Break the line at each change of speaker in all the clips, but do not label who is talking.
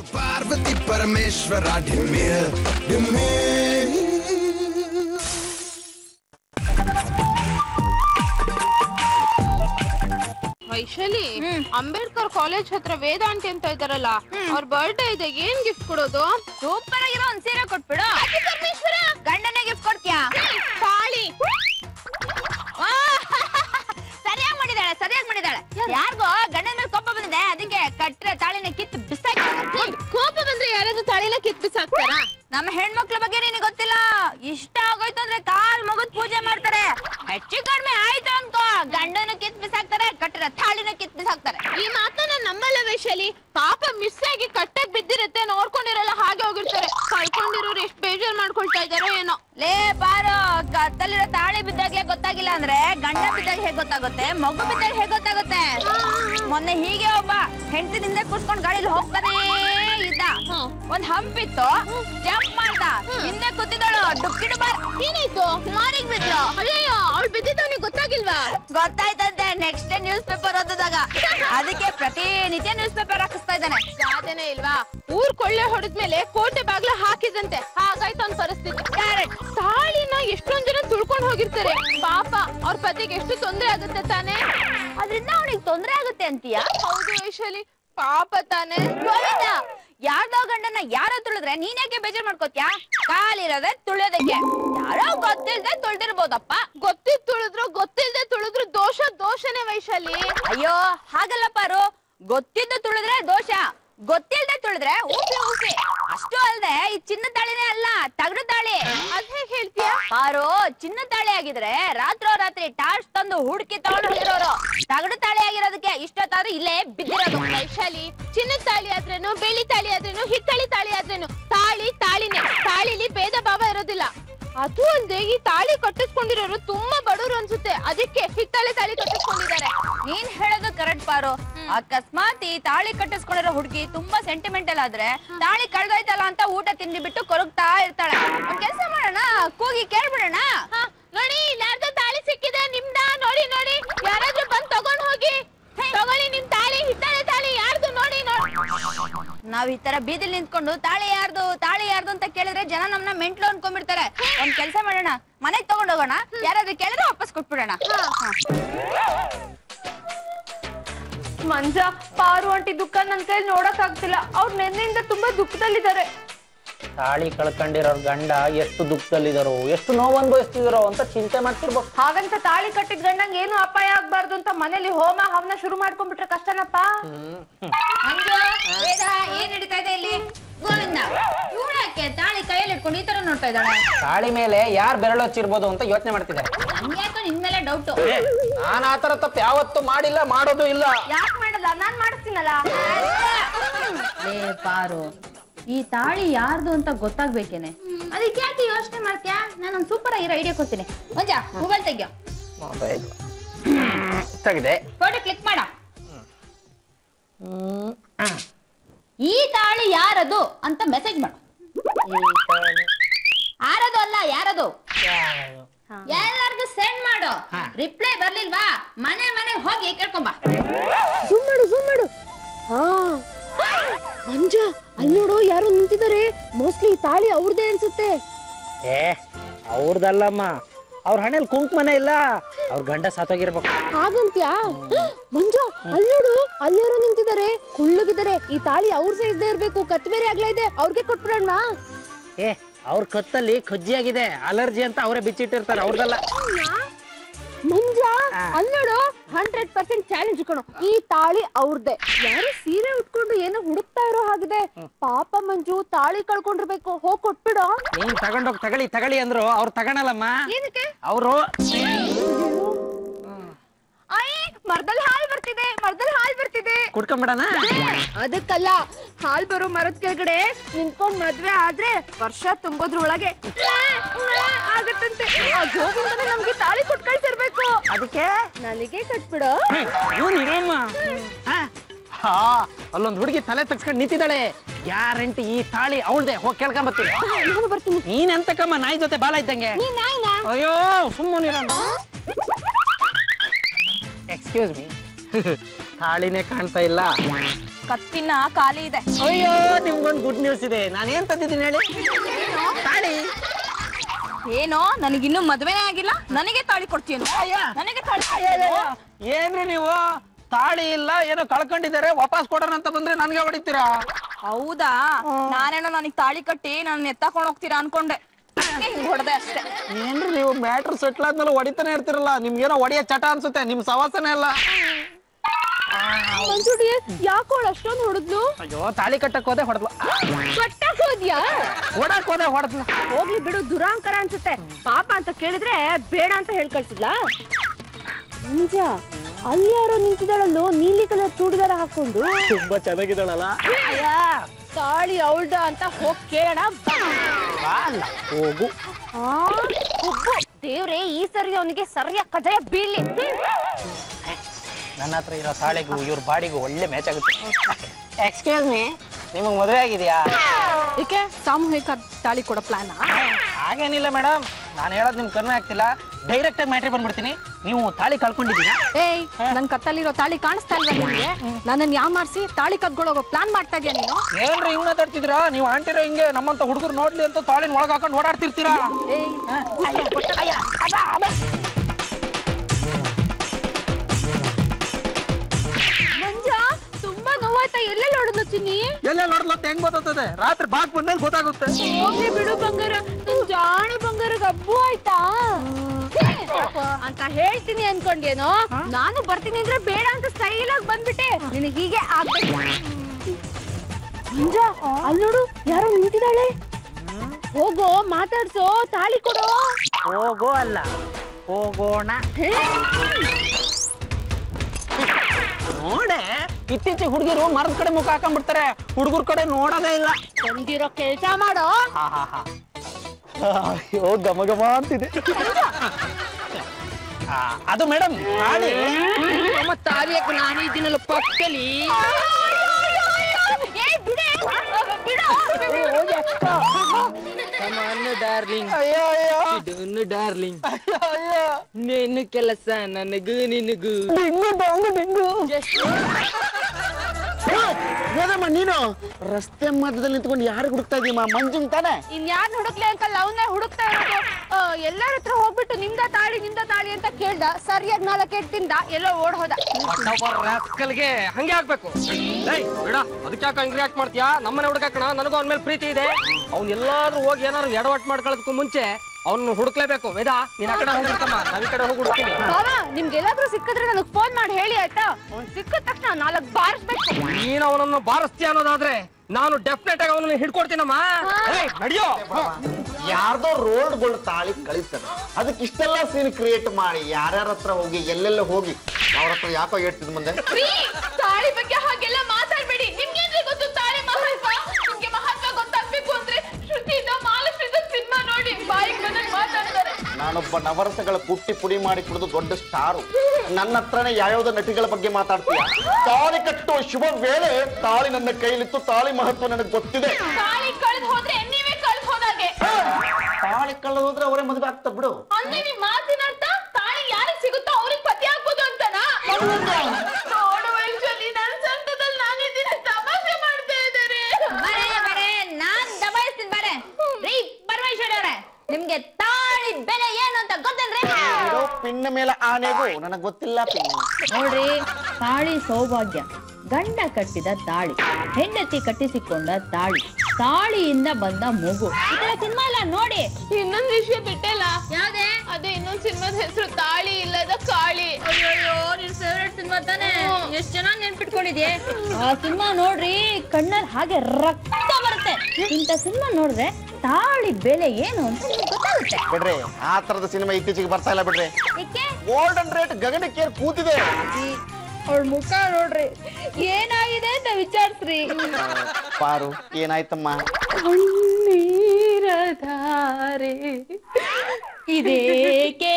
ಪಾರ್ವತಿ ಪರಮೇಶ್ವರ ಡಿಮ್ಮಿಲ್ ಡಿಮ್ಮಿಲ್
ವೈಶಾಲಿ ಅಂಬೇಡ್ಕರ್ ಕಾಲೇಜ್ ಹತ್ರ ವೇದಾಂತಿ ಅಂತ ಇದಾರಲ್ಲ ಅವ್ರ ಬರ್ಡೇ ಇದೆ ಏನ್ ಗಿಫ್ಟ್ ಕೊಡೋದು
ಸೂಪರ್ ಆಗಿರೋ ಒಂದ್ ಸೀರೆ ಕೊಟ್ಬಿಡು ಗಂಡನೇ ಗಿಫ್ಟ್ ಕೊಡ್ತೀಯಾ
ತಾಳಿ
ಆ, ಸರಿಯಾಗಿ ಮಾಡಿದಾಳೆ ಸರಿಯಾಗಿ ಮಾಡಿದಾಳೆ ಯಾರಿಗೋ ಗಂಡನ ಮೇಲೆ ಕೋಪ ಬಂದಿದೆ ಅದಕ್ಕೆ ಕಟ್ರೆ ತಾಳಿನ ಕಿತ್ತು ಬಿಸಾಕಿ
ಕೋಪ ಬಂದ್ರೆ ಯಾರಾದ್ರೂ ತಾಳಿನ ಕಿತ್ ಬಿಸಾಕ್ತಾರ
ನಮ್ಮ ಹೆಣ್ಮಕ್ಳ ಬಗ್ಗೆ ನಿನಗೆ ಗೊತ್ತಿಲ್ಲ ಇಷ್ಟ ಆಗೋಯ್ತು ಅಂದ್ರೆ ಕಾಲ್ ಮುಗಿದ್ ಪೂಜೆ ಮಾಡ್ತಾರೆ ಹೆಚ್ಚು ಕಡಿಮೆ ಆಯ್ತು ಅನ್ಕೋ ಗಂಡನ ಕಿತ್ ಬಿಸಾಕ್ತಾರೆ ಕಟ್ಟರೆ ತಾಳಿನ ಕಿತ್ ಬಿಸಾಕ್ತಾರೆ
ಈ ಮಾತನ್ನ ನಮ್ಮಲ್ಲ ವೈಶಾಲಿ ಪಾಪ ಮಿಸ್ ಆಗಿ ಕಟ್ಟಕ್ ಬಿದ್ದಿರುತ್ತೆ ನೋಡ್ಕೊಂಡಿರಲ್ಲ ಹಾಗೆ ಹೋಗಿರ್ತಾರೆ ಕಳ್ಕೊಂಡಿರೋರು ಎಷ್ಟ್ ಬೇಜಾರ್ ಮಾಡ್ಕೊಳ್ತಾ ಇದಾರೋ ಏನೋ
ಲೇ ಬಾರೋ ಕತ್ತಲಿರೋ ತಾಳಿ ಬಿದ್ದಾಗ್ಲೇ ಗೊತ್ತಾಗಿಲ್ಲ ಅಂದ್ರೆ ಗಂಡ ಬಿದ್ದಾಗ ಹೇಗ್ ಗೊತ್ತಾಗುತ್ತೆ ಮಗು ಬಿದ್ದಾಗ ಹೇಗ್ ಗೊತ್ತಾಗುತ್ತೆ ಮೊನ್ನೆ ಹೀಗೆ ಒಬ್ಬ ಹೆಂಡತಿನಿಂದ ಕೂರ್ಸ್ಕೊಂಡ್ ಗಾಡಿಲಿ ಹೋಗ್ತಾನೆ ಇದ್ದ
ಹ್ಮ್.
ಒಂದ್ ಹಂಪ್ ಇತ್ತು ಜಂಪ್ ಮಾಡ್ದ ಹಿಂದೆ ಕೂತಿದ್ದಳು ಡುಕ್ಕಿಡು ಬಾರ್
ಏನಾಯ್ತು
ಮಾರಿಗ್ ಬಿದ್ಲು
ಅಯ್ಯಯ್ಯೋ ಅವ್ಳು ಬಿದ್ದಿದ್ದವನಿಗೆ ಗೊತ್ತಾಗಿಲ್ವಾ
ಗೊತ್ತಾಯ್ತಂತೆ ನೆಕ್ಸ್ಟ್ ಡೇ ನ್ಯೂಸ್ ಪೇಪರ್ ಓದಿದಾಗ ಅದಕ್ಕೆ ಪ್ರತಿನಿತ್ಯ ನ್ಯೂಸ್ ಪೇಪರ್ ಹಾಕಿಸ್ತಾ ಇದ್ದಾನೆ
ಸಾಧನೆ ಇಲ್ವಾ ಊರ್ ಕೊಳ್ಳೆ ಹೊಡೆದ್ಮೇಲೆ ಕೋಟೆ ಬಾಗ್ಲ ಹಾಕಿದಂತೆ ಹಾಗಾಯ್ತು ಅವ್ನ್ ಪರಿಸ್ಥಿತಿ
Correct.
ತಾಳಿನ ಎಷ್ಟೊಂದ್ ಜನ ತುಳ್ಕೊಂಡ್ ಹೋಗಿರ್ತಾರೆ ಪಾಪ ಅವ್ರ ಪತಿಗೆ ಎಷ್ಟು ತೊಂದ್ರೆ ಆಗುತ್ತೆ ತಾನೇ
ಅದ್ರಿಂದ ಅವನಿಗೆ ತೊಂದ್ರೆ ಆಗುತ್ತೆ ಅಂತೀಯಾ
ಹೌದು ವೈಶಾಲಿ ಪಾಪ ತಾನೇ
ಗೋವಿಂದ ಯಾರ್ದೋ ಗಂಡನ ಯಾರೋ ತುಳಿದ್ರೆ ನೀನ್ ಯಾಕೆ ಬೇಜಾರ್ ಮಾಡ್ಕೋತ್ಯಾ ಕಾಲಿರೋದೆ ತುಳಿಯೋದಕ್ಕೆ ಯಾರೋ ಗೊತ್ತಿಲ್ದೆ ತುಳ್ದಿರ್ಬೋದಪ್ಪ
ಗೊತ್ತಿದ್ ತುಳಿದ್ರು ಗೊತ್ತಿಲ್ದೆ ತುಳಿದ್ರು ದೋಷ ದೋಷನೇ ವೈಶಾಲಿ
ಅಯ್ಯೋ ಹಾಗಲ್ಲ ಪಾರು ಗೊತ್ತಿದ್ದು ತುಳಿದ್ರೆ ದೋಷ ಗೊತ್ತಿಲ್ದೆ ತುಳಿದ್ರೆ ಊಪಿ ಊಪಿ ಅಷ್ಟು ಅಲ್ದೆ ಈ ಚಿನ್ನ ತಾಳಿನೇ ಅಲ್ಲ ತಗಡು ತಾಳಿ
ಅದ್ ಹೇಗ್ ಹೇಳ್ತೀಯ
ಪಾರು ಚಿನ್ನ ತಾಳಿ ಆಗಿದ್ರೆ ರಾತ್ರೋ ರಾತ್ರಿ ಟಾರ್ಚ್ ತಂದು ಹುಡುಕಿ ತಗೊಂಡು ಹೋಗಿರೋರು ತಗಡು ತಾಳಿ ಆಗಿರೋದಕ್ಕೆ ಇಷ್ಟೊತ್ತಾದ್ರೂ ಇಲ್ಲೇ ಬಿದ್ದಿರೋದು
ವೈಶಾಲಿ ಚಿನ್ನದ ತಾಳಿ ಆದ್ರೇನು ಬೆಳ್ಳಿ ತಾಳಿ ಆದ್ರೇನು ಹಿತ್ತಳಿ ತಾಳಿ ಆದ್ರೇನು ತಾಳಿ ತಾಳಿನೇ ತಾಳಿಲಿ ಭೇದ ಭಾವ ಇರೋದಿಲ್ಲ ಅದು ಅಲ್ದೆ ಈ ತಾಳಿ ಕಟ್ಟಿಸ್ಕೊಂಡಿರೋರು ತುಂಬಾ ಬಡವರು ಅನ್ಸುತ್ತೆ ಅದಕ್ಕೆ ಹಿತ್ತಳಿ ತಾಳಿ ಕಟ್ಟಿಸ್ಕೊಂಡಿದ್ದಾರೆ
ನೀನ್ ಹೇಳೋದು ಕರೆಕ್ಟ್ ಪಾರು ಅಕಸ್ಮಾತ್ ಈ ತಾಳಿ ಕಟ್ಟಿಸ್ಕೊಂಡಿರೋ ಹುಡುಗಿ ತುಂಬಾ ಸೆಂಟಿಮೆಂಟಲ್ ಆದ್ರೆ ತಾಳಿ ಕಳ್ದೋಯ್ತಲ್ಲ ಅಂತ ಊಟ ತಿಂಡಿ ಬಿಟ್ಟು ಕೊರಗ್ತಾ ಇರ್ತಾಳೆ ಒಂದ್ ಕೆಲ್ಸ ಮಾಡೋಣ ಕೂಗಿ ಕೇಳ್ಬಿಡೋಣ
ಹ, ನೋಡಿ ಯಾರ್ದೋ ತಾಳಿ ಸಿಕ್ಕಿದೆ ನಿಮ್ದ ನೋಡಿ ನೋಡಿ ಯಾರಾದ್ರೂ ಬಂದ್ ತಗೊಂಡ್ ಹೋಗಿ ತಗೊಳ್ಳಿ ನಿಮ್ ತಾಳಿ ಹಿತ್ತಳೆ ತಾಳಿ ಯಾರ್ದು ನೋಡಿ ನೋಡಿ
ನಾವ್ ಈ ತರ ಬೀದಿಲ್ ನಿಂತ್ಕೊಂಡು ತಾಳಿ ಯಾರ್ದು ತಾಳಿ ಯಾರ್ದು ಅಂತ ಕೇಳಿದ್ರೆ ಜನ ನಮ್ನ ಮೆಂಟ್ಲು ಅನ್ಕೊಂಡ್ಬಿಡ್ತಾರೆ ಒಂದ್ ಕೆಲ್ಸ ಮಾಡೋಣ ಮನೆಗ್ ತಗೊಂಡ್ ಹೋಗೋಣ ಯಾರಾದ್ರೂ ಕೇಳಿದ್ರೆ ವಾಪಸ್ ಕೊಟ್ಬಿಡೋಣ
ಮಂಜ ಪಾರು ಆಂಟಿ ದುಃಖ ನನ್ ಕೈಲಿ ನೋಡಕ್ ಆಗ್ತಿಲ್ಲ ಅವ್ರು ನೆನ್ನೆಯಿಂದ ತುಂಬಾ ದುಃಖದಲ್ಲಿದ್ದಾರೆ
ತಾಳಿ ಕಳ್ಕೊಂಡಿರೋರ್ ಗಂಡ ಎಷ್ಟು ದುಃಖದಲ್ಲಿದಾರೋ ಎಷ್ಟು ನೋವು ಅನುಭವಿಸ್ತಿದಾರೋ ಅಂತ ಚಿಂತೆ ಮಾಡ್ತಿರ್ಬೇಕು
ಹಾಗಂತ ತಾಳಿ ಕಟ್ಟಿದ್ ಗಂಡಂಗ್ ಏನು ಅಪಾಯ ಆಗ್ಬಾರ್ದು ಅಂತ ಮನೇಲಿ ಹೋಮ ಹವನ ಶುರು ಮಾಡ್ಕೊಂಡ್ಬಿಟ್ರೆ ಕಷ್ಟನಪ್ಪ
ಮಂಜು ವೇದ ಏನ್ ನಡೀತಾ ಇದೆ ಇಲ್ಲಿ ಗೋವಿಂದ ಇವ್ಳು ಯಾಕೆ ತಾಳಿ ಕೈಯಲ್ಲಿ ಇಟ್ಕೊಂಡು ಈ ತರ ನೋಡ್ತಾ ಇದ್ದಾಳೆ
ತಾಳಿ ಮೇಲೆ ಯಾರು ಬೆರಳು ಹಚ್ಚಿರ್ಬೋದು ಅಂತ ಯೋಚನೆ ಮಾಡ್ತಿದ್ದಾರೆ
ನನ್ಗೆ ಯಾಕೋ ನಿನ್ ಮೇಲೆ ಡೌಟ್
ನಾನು ಆತರ ತಪ್ಪು ಯಾವತ್ತೂ ಮಾಡಿಲ್ಲ ಮಾಡೋದು ಇಲ್ಲ
ಯಾಕೆ ಮಾಡಲ್ಲ ನಾನ್ ಮಾಡಿಸ್ತೀನಲ್ಲ
ಲೇ ಪಾರು ಈ ತಾಳಿ ಯಾರ್ದು ಅಂತ ಗೊತ್ತಾಗ್ಬೇಕೇನೆ ಅದಕ್ಕೆ ಯಾಕೆ ಯೋಚನೆ ಮಾಡ್ತೀಯಾ ನಾನೊಂದ್ ಸೂಪರ್ ಆಗಿರೋ ಐಡಿಯಾ ಕೊಡ್ತೀನಿ ಮಂಜ ಮೊಬೈಲ್ ತೆಗಿಯೋ
ತೆಗಿದೆ
ಫೋಟೋ ಕ್ಲಿಕ್ ಮಾಡ ಈ ತಾಳಿ ಯಾರದು ಅಂತ ಮೆಸೇಜ್ ಮಾಡು ಯಾರದು ಅಲ್ಲ ಯಾರದು ಎಲ್ಲರಿಗೂ ಸೆಂಡ್ ಮಾಡು ರಿಪ್ಲೈ ಬರ್ಲಿಲ್ವಾ ಮನೆ ಮನೆ ಹೋಗಿ ಕೇಳ್ಕೊಂಬ
ಜೂಮ್ ಮಾಡು ಜೂಮ್ ಮಾಡು ಹಾ ಮಂಜ ಅಲ್ಲಿ ನೋಡು ಯಾರೋ ನಿಂತಿದ್ದಾರೆ ಮೋಸ್ಟ್ಲಿ ತಾಳಿ ಅವ್ರದೇ ಅನ್ಸುತ್ತೆ
ಏ ಅವ್ರದಲ್ಲಮ್ಮ ಅವ್ರ ಹಣೆಲ್ ಕುಂಕುಮನೇ ಇಲ್ಲ ಅವ್ರ ಗಂಡ ಸಾತೋಗಿರ್ಬೇಕು
ಹಾಗಂತ್ಯಾ ಮಂಜ ಅಲ್ಲಿ ನೋಡು ಅಲ್ಲಿ ಯಾರೋ ನಿಂತಿದ್ದಾರೆ ಕುಳ್ಳಗಿದ್ದಾರೆ ಈ ತಾಳಿ ಅವ್ರ ಸೈಜ್ದೇ ಇರ್ಬೇಕು ಕತ್ ಬೇರೆ ಆಗ್ಲಾ ಇದೆ ಅವ್ರಿಗೆ ಕೊಟ್ಬಿಡೋಣ
ಏ ಅವ್ರ ಕತ್ತಲ್ಲಿ ಕಜ್ಜಿಯಾಗಿದೆ ಅಲರ್ಜಿ ಅಂತ ಅವರೇ ಬಿಚ್ಚಿಟ್ಟಿರ್ತಾರೆ ಅವ್ರದಲ್ಲ
ಮಂಜ ಅಲ್ಲಿ ನೋಡು ಹಂಡ್ರೆಡ್ ಪರ್ಸೆಂಟ್ ಚಾಲೆಂಜ್ ಕಣು ಈ ತಾಳಿ ಅವ್ರದ್ದೇ ಯಾರು ಸೀರೆ ಉಟ್ಕೊಂಡು ಏನೋ ಹುಡುಕ್ತಾ ಇರೋ ಹಾಗಿದೆ ಪಾಪ ಮಂಜು ತಾಳಿ ಕಳ್ಕೊಂಡಿರ್ಬೇಕು ಹೋಗ್ ಕೊಟ್ಬಿಡು
ನೀನ್ ತಗೊಂಡೋಗ್ ತಗಳಿ ತಗಳಿ ಅಂದ್ರು ಅವ್ರು ತಗೊಳಲ್ಲಮ್ಮ
ಏನಕ್ಕೆ
ಅವರು
ಅಯ್ಯ ಮರದಲ್ಲಿ ಹಾಲ್ ಬರ್ತಿದೆ ಮರದಲ್ಲಿ ಹಾಲ್ ಬರ್ತಿದೆ
ಕುಡ್ಕೊಂಬಿಡಣ
ಅದಕ್ಕಲ್ಲ ಹಾಲ್ ಬರೋ ಮರದ ಕೆಳಗಡೆ ನಿಂತ್ಕೊಂಡ್ ಮದ್ವೆ ಆದ್ರೆ ವರ್ಷ ತುಂಬೋದ್ರ ಒಳಗೆ ಆಗತ್ತಂತೆ ಆ ಗೋವಿಂದನೇ ನಮ್ಗೆ ತಾಳಿ ಕೊಟ್ ಕಳ್ಸಿರ್ಬೇಕು
ಅದಕ್ಕೆ
ನನಗೆ ಕಟ್ಬಿಡು
ಇವ್ನು ಇರಮ್ಮ ಹಾ ಅಲ್ಲೊಂದ್ ಹುಡುಗಿ ತಲೆ ತಗ್ಸ್ಕೊಂಡ್ ನಿಂತಿದ್ದಾಳೆ ಗ್ಯಾರಂಟಿ ಈ ತಾಳಿ ಅವಳ್ದೆ ಹೋಗಿ ಕೇಳ್ಕೊಂಬತ್ತೀನಿ
ನಾನು ಬರ್ತೀನಿ
ನೀನ್ ಎಂತಕ್ಕಮ್ಮ ನಾಯಿ ಜೊತೆ ಬಾಲ ಇದ್ದಂಗೆ
ನೀ ನಾಯಿನಾ
ಅಯ್ಯೋ ಸುಮ್ಮನಿರಮ್ಮ ಎಕ್ಸ್ಕ್ಯೂಸ್ ಮೀ ತಾಳಿನೇ ಕಾಣ್ತಾ ಇಲ್ಲ
ಕತ್ತಿನ ಖಾಲಿ ಇದೆ
ಅಯ್ಯೋ ನಿಮ್ ನಿಮ್ಗೊಂದು ಗುಡ್ ನ್ಯೂಸ್ ಇದೆ ನಾನು ಏನ್ ತಂದಿದ್ದೀನಿ ಹೇಳಿ ತಾಳಿ
ಏನೋ ನನಗಿನ್ನೂ ಮದ್ವೆನೇ ಆಗಿಲ್ಲ ನನಗೆ ತಾಳಿ ಕೊಡ್ತೀನಿ ನನಗೆ ತಾಳಿ
ಏನ್ರಿ ನೀವು ತಾಳಿ ಇಲ್ಲ ಏನೋ ಕಳ್ಕೊಂಡಿದ್ದಾರೆ ವಾಪಸ್ ಕೊಡೋಣ ಅಂತ ಬಂದ್ರೆ ನನ್ಗೆ ಹೊಡಿತೀರಾ
ಹೌದಾ ನಾನೇನೋ ನನಗ್ ತಾಳಿ ಕಟ್ಟಿ ನನ್ನ ಎತ್ತಾಕೊಂಡ್ ಹೋಗ್ತೀರಾ ಅನ್ಕೊಂಡೆ ಅದಕ್ಕೆ ಹಿಂಗ್ ಹೊಡೆದೆ ಅಷ್ಟೇ
ಏನ್ರಿ ನೀವು ಮ್ಯಾಟ್ರ್ ಸೆಟ್ಲ್ ಆದ್ಮೇಲೆ ಹೊಡಿತಾನೆ ಇರ್ತಿರಲ್ಲ ನಿಮ್ಗೇನೋ ಹೊಡಿಯೋ ಚಟ ಅನ್ಸುತ್ತೆ ನಿಮ್ ಸವಾಸನೆ ಅಲ್ಲ
ಮಂಜುಡಿ ಯಾಕೋಳ ಅಷ್ಟೊಂದು ಹೊಡೆದ್ಲು
ಅಯ್ಯೋ ತಾಳಿ ಕಟ್ಟಕ್ ಹೋದೆ ಹೊಡೆದ್ಲು
ಕಟ್ಟಕ್ ಹೋದ್ಯಾ
ಹೊಡಕ್ ಹೋದೆ ಹೊಡೆದ್ಲು
ಹೋಗ್ಲಿ ಬಿಡು ದುರಾಂಕರ ಅನ್ಸುತ್ತೆ ಪಾಪ ಅಂತ ಕೇಳಿದ್ರೆ ಬೇಡ ಅಂತ ಹೇಳ್ಕಳ್ಸಿದ್ಲಾ ನಿಜ ಅಲ್ಲಿ ಯಾರೋ ನಿಂತಿದ್ದಾಳಲ್ಲೋ ನೀಲಿ ಕಲರ್ ಚೂಡಿದಾರ ಹಾಕೊಂಡು
ತುಂಬಾ ಚೆನ್ನಾಗಿದ್ದಾಳಲ್ಲ
ತಾಳಿ ಅವಳ್ದ ಅಂತ ಹೋಗ್ ಕೇಳೋಣ ಬಾ.
ಬಾ ಅಲ್ಲ, ಹೋಗು
ಆ, ಹುಬ್ಬು. ದೇವ್ರೇ ಈ ಸರಿ ಅವನಿಗೆ ಸರಿಯಾಗಿ ಕಜಾಯ ಬೀಳ್ಲಿ
ನನ್ನ ಹತ್ರ ಇರೋ ತಾಳಿಗೂ ಇವ್ರ ಬಾಡಿಗೂ ಒಳ್ಳೆ ಮ್ಯಾಚ್ ಆಗುತ್ತೆ ಎಕ್ಸ್ಕ್ಯೂಸ್ ಮೀ ನಿಮಗೆ ಮದುವೆ ಆಗಿದೆಯಾ
ಏಕೆ ಸಾಮೂಹಿಕ ತಾಳಿ ಕೊಡೋ ಪ್ಲಾನ್
ಹಾಗೇನಿಲ್ಲ ಮೇಡಮ್ ನಾನು ಹೇಳೋದು ನಿಮ್ ಕಡಿಮೆ ಆಗ್ತಿಲ್ಲ ಡೈರೆಕ್ಟ್ ಆಗಿ ಮ್ಯಾಟ್ರಿ ಬಂದ್ಬಿಡ್ತೀನಿ ನೀವು ತಾಳಿ ಕಳ್ಕೊಂಡಿದ್ದೀರಾ
ಏಯ್ ನನ್ ಕತ್ತಲ್ಲಿರೋ ತಾಳಿ ಕಾಣಿಸ್ತಾ ಇಲ್ವಾ ನಿಮ್ಗೆ ನನ್ನನ್ ಯಾಮಾರ್ಸಿ ತಾಳಿ ಕದ್ಕೊಳ್ಳೋಗೋ ಪ್ಲಾನ್ ಮಾಡ್ತಾ ಇದೀಯ ನೀನು
ಏನ್ರಿ ಹಿಂಗ್ ಮಾತಾಡ್ತಿದ್ದೀರಾ ನೀವು ಆಂಟಿರೋ ಹಿಂಗೆ ನಮ್ಮಂತ ಹುಡುಗರು ನೋಡ್ಲಿ ಅಂತ ತಾಳಿನ ಒಳಗೆ ಹಾಕೊಂಡು ಓಡಾಡ್ತಿರ್ತೀರಾ
ಏಯ್ ಮಂಜ ತುಂಬಾ ನೋವಾಯ್ತಾ ಎಲ್ಲೆಲ್ಲಿ ಹೊಡೆದ್ಲು ಚಿನ್ನಿ
ಎಲ್ಲ ನೋಡ್ಲ ಹೆಂಗ್ ಗೊತ್ತಾಗ್ತದೆ ರಾತ್ರಿ ಬಾಕ್ ಬಂದ್ಮೇಲೆ ಗೊತ್ತಾಗುತ್ತೆ
ಹೋಗ್ಲಿ ಬಿಡು ಬಂಗಾರ ನನ್ ಜಾಣಿ ಬಂಗಾರ ಗಬ್ಬು ಆಯ್ತಾ ಅಂತ ಹೇಳ್ತೀನಿ ಅನ್ಕೊಂಡೇನೋ ನಾನು ಬರ್ತೀನಿ ಅಂದ್ರೆ ಬೇಡ ಅಂತ ಸ್ಟೈಲ್ ಆಗಿ ಬಂದ್ಬಿಟ್ಟೆ ನಿನಗೆ ಹೀಗೆ ಆಗ್ಬೇಕು ಮಂಜ ಅಲ್ಲಿ ನೋಡು ಯಾರೋ ನಿಂತಿದ್ದಾಳೆ ಹೋಗೋ ಮಾತಾಡ್ಸೋ ತಾಳಿ ಕೊಡೋ
ಹೋಗೋ ಅಲ್ಲ ಹೋಗೋಣ ನೋಡೆ ಇತ್ತೀಚೆಗೆ ಹುಡುಗಿರು ಮರದ ಕಡೆ ಮುಖ ಹಾಕೊಂಡ್ಬಿಡ್ತಾರೆ ಹುಡುಗರ ಕಡೆ ನೋಡೋದೇ ಇಲ್ಲ
ಬಂದಿರೋ ಕೆಲ್ಸ ಮಾಡೋ
ಹಾ ಹಾ ಹಾ ಅಯ್ಯೋ ಘಮ ಘಮ ಅಂತಿದೆ ಆ, ಅದು ಮೇಡಮ್ ತಾಳಿ
ನಮ್ಮ ತಾಳಿಯಕ್ಕೆ ನಾನು ಇದ್ದೀನಲ್ಲ ಪಕ್ಕಲಿ
ಡಾರ್ಲಿಂಗ್
ಅಯ್ಯೋ ಅಯ್ಯೋ
ಇದನ್ನು ಡಾರ್ಲಿಂಗ್
ಅಯ್ಯೋ ಅಯ್ಯೋ
ನಿನ್ನ ಕೆಲಸ ನನಗೂ ನಿನಗೂ
ಡಿಂಗು ಡೊಂಗು ಡಿಂಗು ವೇದಮ್ಮ ನೀನು ರಸ್ತೆ ಮಧ್ಯದಲ್ಲಿ ನಿಂತ್ಕೊಂಡು ಯಾರು ಹುಡುಕ್ತಾ ಇದೀಮ್ಮ ಮಂಜುನ್ ತಾನೆ
ಇನ್ಯಾರ್ ಹುಡುಕ್ಲಿ ಅಂಕಲ್ ಅವನ್ನೇ ಹುಡುಕ್ತಾ ಇರೋದು ಆ, ಎಲ್ಲಾರ ಹತ್ರ ಹೋಗ್ಬಿಟ್ಟು ನಿಮ್ದ ತಾಳಿ ನಿಮ್ದ ತಾಳಿ ಅಂತ ಕೇಳ್ದ ಸರಿಯಾಗಿ ನಾಲ್ಕು ತಿಂದ ಎಲ್ಲೋ ಓಡ್ ಹೋದ
ರಾಸ್ಕಲ್ಗೆ ಹಂಗೆ ಆಗ್ಬೇಕು ಏಯ್ ಬಿಡ ಅದಕ್ಕೆ ಯಾಕೆ ಹಂಗೆ ರಿಯಾಕ್ಟ್ ಮಾಡ್ತೀಯಾ ನಮ್ಮನೆ ಹುಡುಗಕ್ಕಣ ನನಗೂ ಅವನ ಮೇಲೆ ಪ್ರೀತಿ ಇದೆ ಅವ್ನ್ ಎಲ್ಲಾದ್ರೂ ಹೋಗಿ ಏನಾದ್ರು ಎಡವಟ್ ಮಾಡ್ಕೊಳ್ಳೋದಕ್ಕೂ ಮುಂಚೆ ಅವ್ನು ಹುಡುಕ್ಲೇಬೇಕು ವೇದ ನೀನ್ ಆ ಕಡೆ ಹೋಗಿರ್ತಮ್ಮ ನಾವ್ ಈ ಕಡೆ ಹೋಗಿ ಹುಡುಕ್ತೀನಿ
ಬಾಬಾ ನಿಮ್ಗೆಲ್ಲಾದ್ರೂ ಸಿಕ್ಕಿದ್ರೆ ನನಗ್ ಫೋನ್ ಮಾಡಿ ಹೇಳಿ ಆಯ್ತಾ ಅವ್ನ್ ಸಿಕ್ಕಿದ ತಕ್ಷಣ ನಾಲ್ಕು ಬಾರಿಸ್ಬೇಕು
ನೀನ್ ಅವನನ್ನು ಬಾರಿಸ್ತೀಯ ಅನ್ನೋದಾದ್ರೆ ನಾನು ಡೆಫಿನೆಟ್ ಆಗಿ ಅವನನ್ನ ಹಿಡ್ಕೊಡ್ತೀನಮ್ಮ ಏಯ್, ನಡಿಯೋ
ಯಾರ್ದೋ ರೋಡ್ಗಳು ತಾಳಿ ಕಳಿತಾರೆ ಅದಕ್ಕೆ ಇಷ್ಟೆಲ್ಲ ಸೀನ್ ಕ್ರಿಯೇಟ್ ಮಾಡಿ ಯಾರ್ಯಾರ ಹತ್ರ ಹೋಗಿ ಎಲ್ಲೆಲ್ಲ ಹೋಗಿ ಅವ್ರ ಹತ್ರ ಯಾಕೋ ಹೇಳ್ತಿದ್ ಮುಂದೆ
ತಾಳಿ ಬಗ್ಗೆ ಹಾಗೆಲ್ಲ ಮಾತಾಡ್ಬೇಡಿ ನಿಮ್ಗೇನ್ರಿ ಗೊತ್ತು ತಾಳಿ ಮಹತ್ವ ನಿಮ್ಗೆ ಮಹತ್ವ ಗೊತ್ತಾಗ್ಬೇಕು ಅಂದ್ರೆ ಶ್ರುತಿಯಿಂದ ಮಾಲಶ್ರೀದ ಸಿನಿಮಾ ನೋಡಿ ಬಾಯಿಗೆ ಬಂದಂಗ್ ಮಾತಾಡ್ತಾರೆ
ನಾನೊಬ್ಬ ನವರಸಗಳ ಪುಟ್ಟಿ ಪುಡಿ ಮಾಡಿ ಕುಡಿದು ದೊಡ್ಡ ಸ್ಟಾರು ನನ್ನ ಹತ್ರನೇ ಯಾವ್ಯಾವ್ದೋ ನಟಿಗಳ ಬಗ್ಗೆ ಮಾತಾಡ್ತೀಯ ತಾಳಿ ಕಟ್ಟುವ ಶುಭ ವೇಳೆ ತಾಳಿ ನನ್ನ ಕೈಲಿತ್ತು ತಾಳಿ ಮಹತ್ವ ನನಗೆ ಗೊತ್ತಿದೆ
ತಾಳಿ ಕಳ್ದ್ ಹೋದ್ರೆ ನೀವೇ ಕಳ್ದ್ ಹೋದಾಗೆ
ತಾಳಿ ಕಳ್ಳ ಹೋದ್ರೆ ಅವರೇ ಮದುವೆ ಆಗ್ತಾ ಬಿಡು
ಅಂದ್ರೆ ನಿಮ್ ಮಾತಿನ ಅರ್ಥ ತಾಳಿ ಯಾರಿಗ್ ಸಿಗುತ್ತೋ ಅವ್ರಿಗೆ ಪತಿ ಆಗ್ಬೋದು ಅಂತನಾ ನೋಡು ವಯಸ್ಸಲ್ಲಿ ನನ್ನ ಸಂತದಲ್ಲಿ ನಾನಿದ್ದೀನಿ ತಮಾಷೆ ಮಾಡ್ತಾ ಇದ್ದಾರೆ
ಬರೇ ಬರೇ ನಾನ್ ದಬಾಯಿಸ್ತೀನಿ ಬರೇ ರೀ ಪರಮೇಶ್ವರಿ ಅವ್ರೆ ನಿಮ್ಗೆ ತಾಳಿ ಬೆಲೆ ಏನು ಅಂತ ಗೊತ್ತೇನ್ರಿ
ಇರೋ ಪಿನ್ನ ಮೇಲೆ ಆನೆಗೂ ನನಗೆ ಗೊತ್ತಿಲ್ಲ ಪಿನ್ನ
ನೋಡ್ರಿ ತಾಳಿ ಸೌಭಾಗ್ಯ ಗಂಡ ಕಟ್ಟಿದ ತಾಳಿ ಹೆಂಡತಿ ಕಟ್ಟಿಸಿಕೊಂಡ ತಾಳಿ ತಾಳಿಯಿಂದ ಬಂದ ಮಗು ಈ ತರ ಸಿನಿಮಾ ಎಲ್ಲ ನೋಡಿ
ಇನ್ನೊಂದ್ ವಿಷಯ ಬಿಟ್ಟಿಲ್ಲ
ಯಾವ್ದೇ
ಅದೇ ಇನ್ನೊಂದ್ ಸಿನಿಮಾದ ಹೆಸರು ತಾಳಿ ಇಲ್ಲದ ಕಾಳಿ
ಅಯ್ಯೋ ನಿನ್ ಫೇವ್ರೆಟ್ ಸಿನಿಮಾ ತಾನೆ ಎಷ್ಟ್ ಚೆನ್ನಾಗಿ ನೆನ್ಪಿಟ್ಕೊಂಡಿದ್ಯೆ ಆ ಸಿನಿಮಾ ನೋಡ್ರಿ ಕಣ್ಣಲ್ಲಿ ಹಾಗೆ ರಕ್ತ ಬರುತ್ತೆ ಇಂಥ ಸಿನಿಮಾ ನೋಡಿದ್ರೆ ತಾಳಿ ಬೆಲೆ ಏನು ಅಂತ ನಿಮ್ಗೆ ಗೊತ್ತಾಗುತ್ತೆ
ಬಿಡ್ರಿ ಆ ತರದ ಸಿನಿಮಾ ಇತ್ತೀಚೆಗೆ ಬರ್ತಾ ಇಲ್ಲ ಬಿಡ್ರಿ
ಏಕೆ
ಗೋಲ್ಡನ್ ರೇಟ್ ಗಗನಕ್ಕೇರ್ ಕೂತಿದೆ
ಅವಳ ಮುಖ ನೋಡ್ರಿ ಏನಾಗಿದೆ ಅಂತ ವಿಚಾರಿಸ್ರಿ
ಪಾರು ಏನಾಯ್ತಮ್ಮ
ಧಾರೆ ಇದೇಕೆ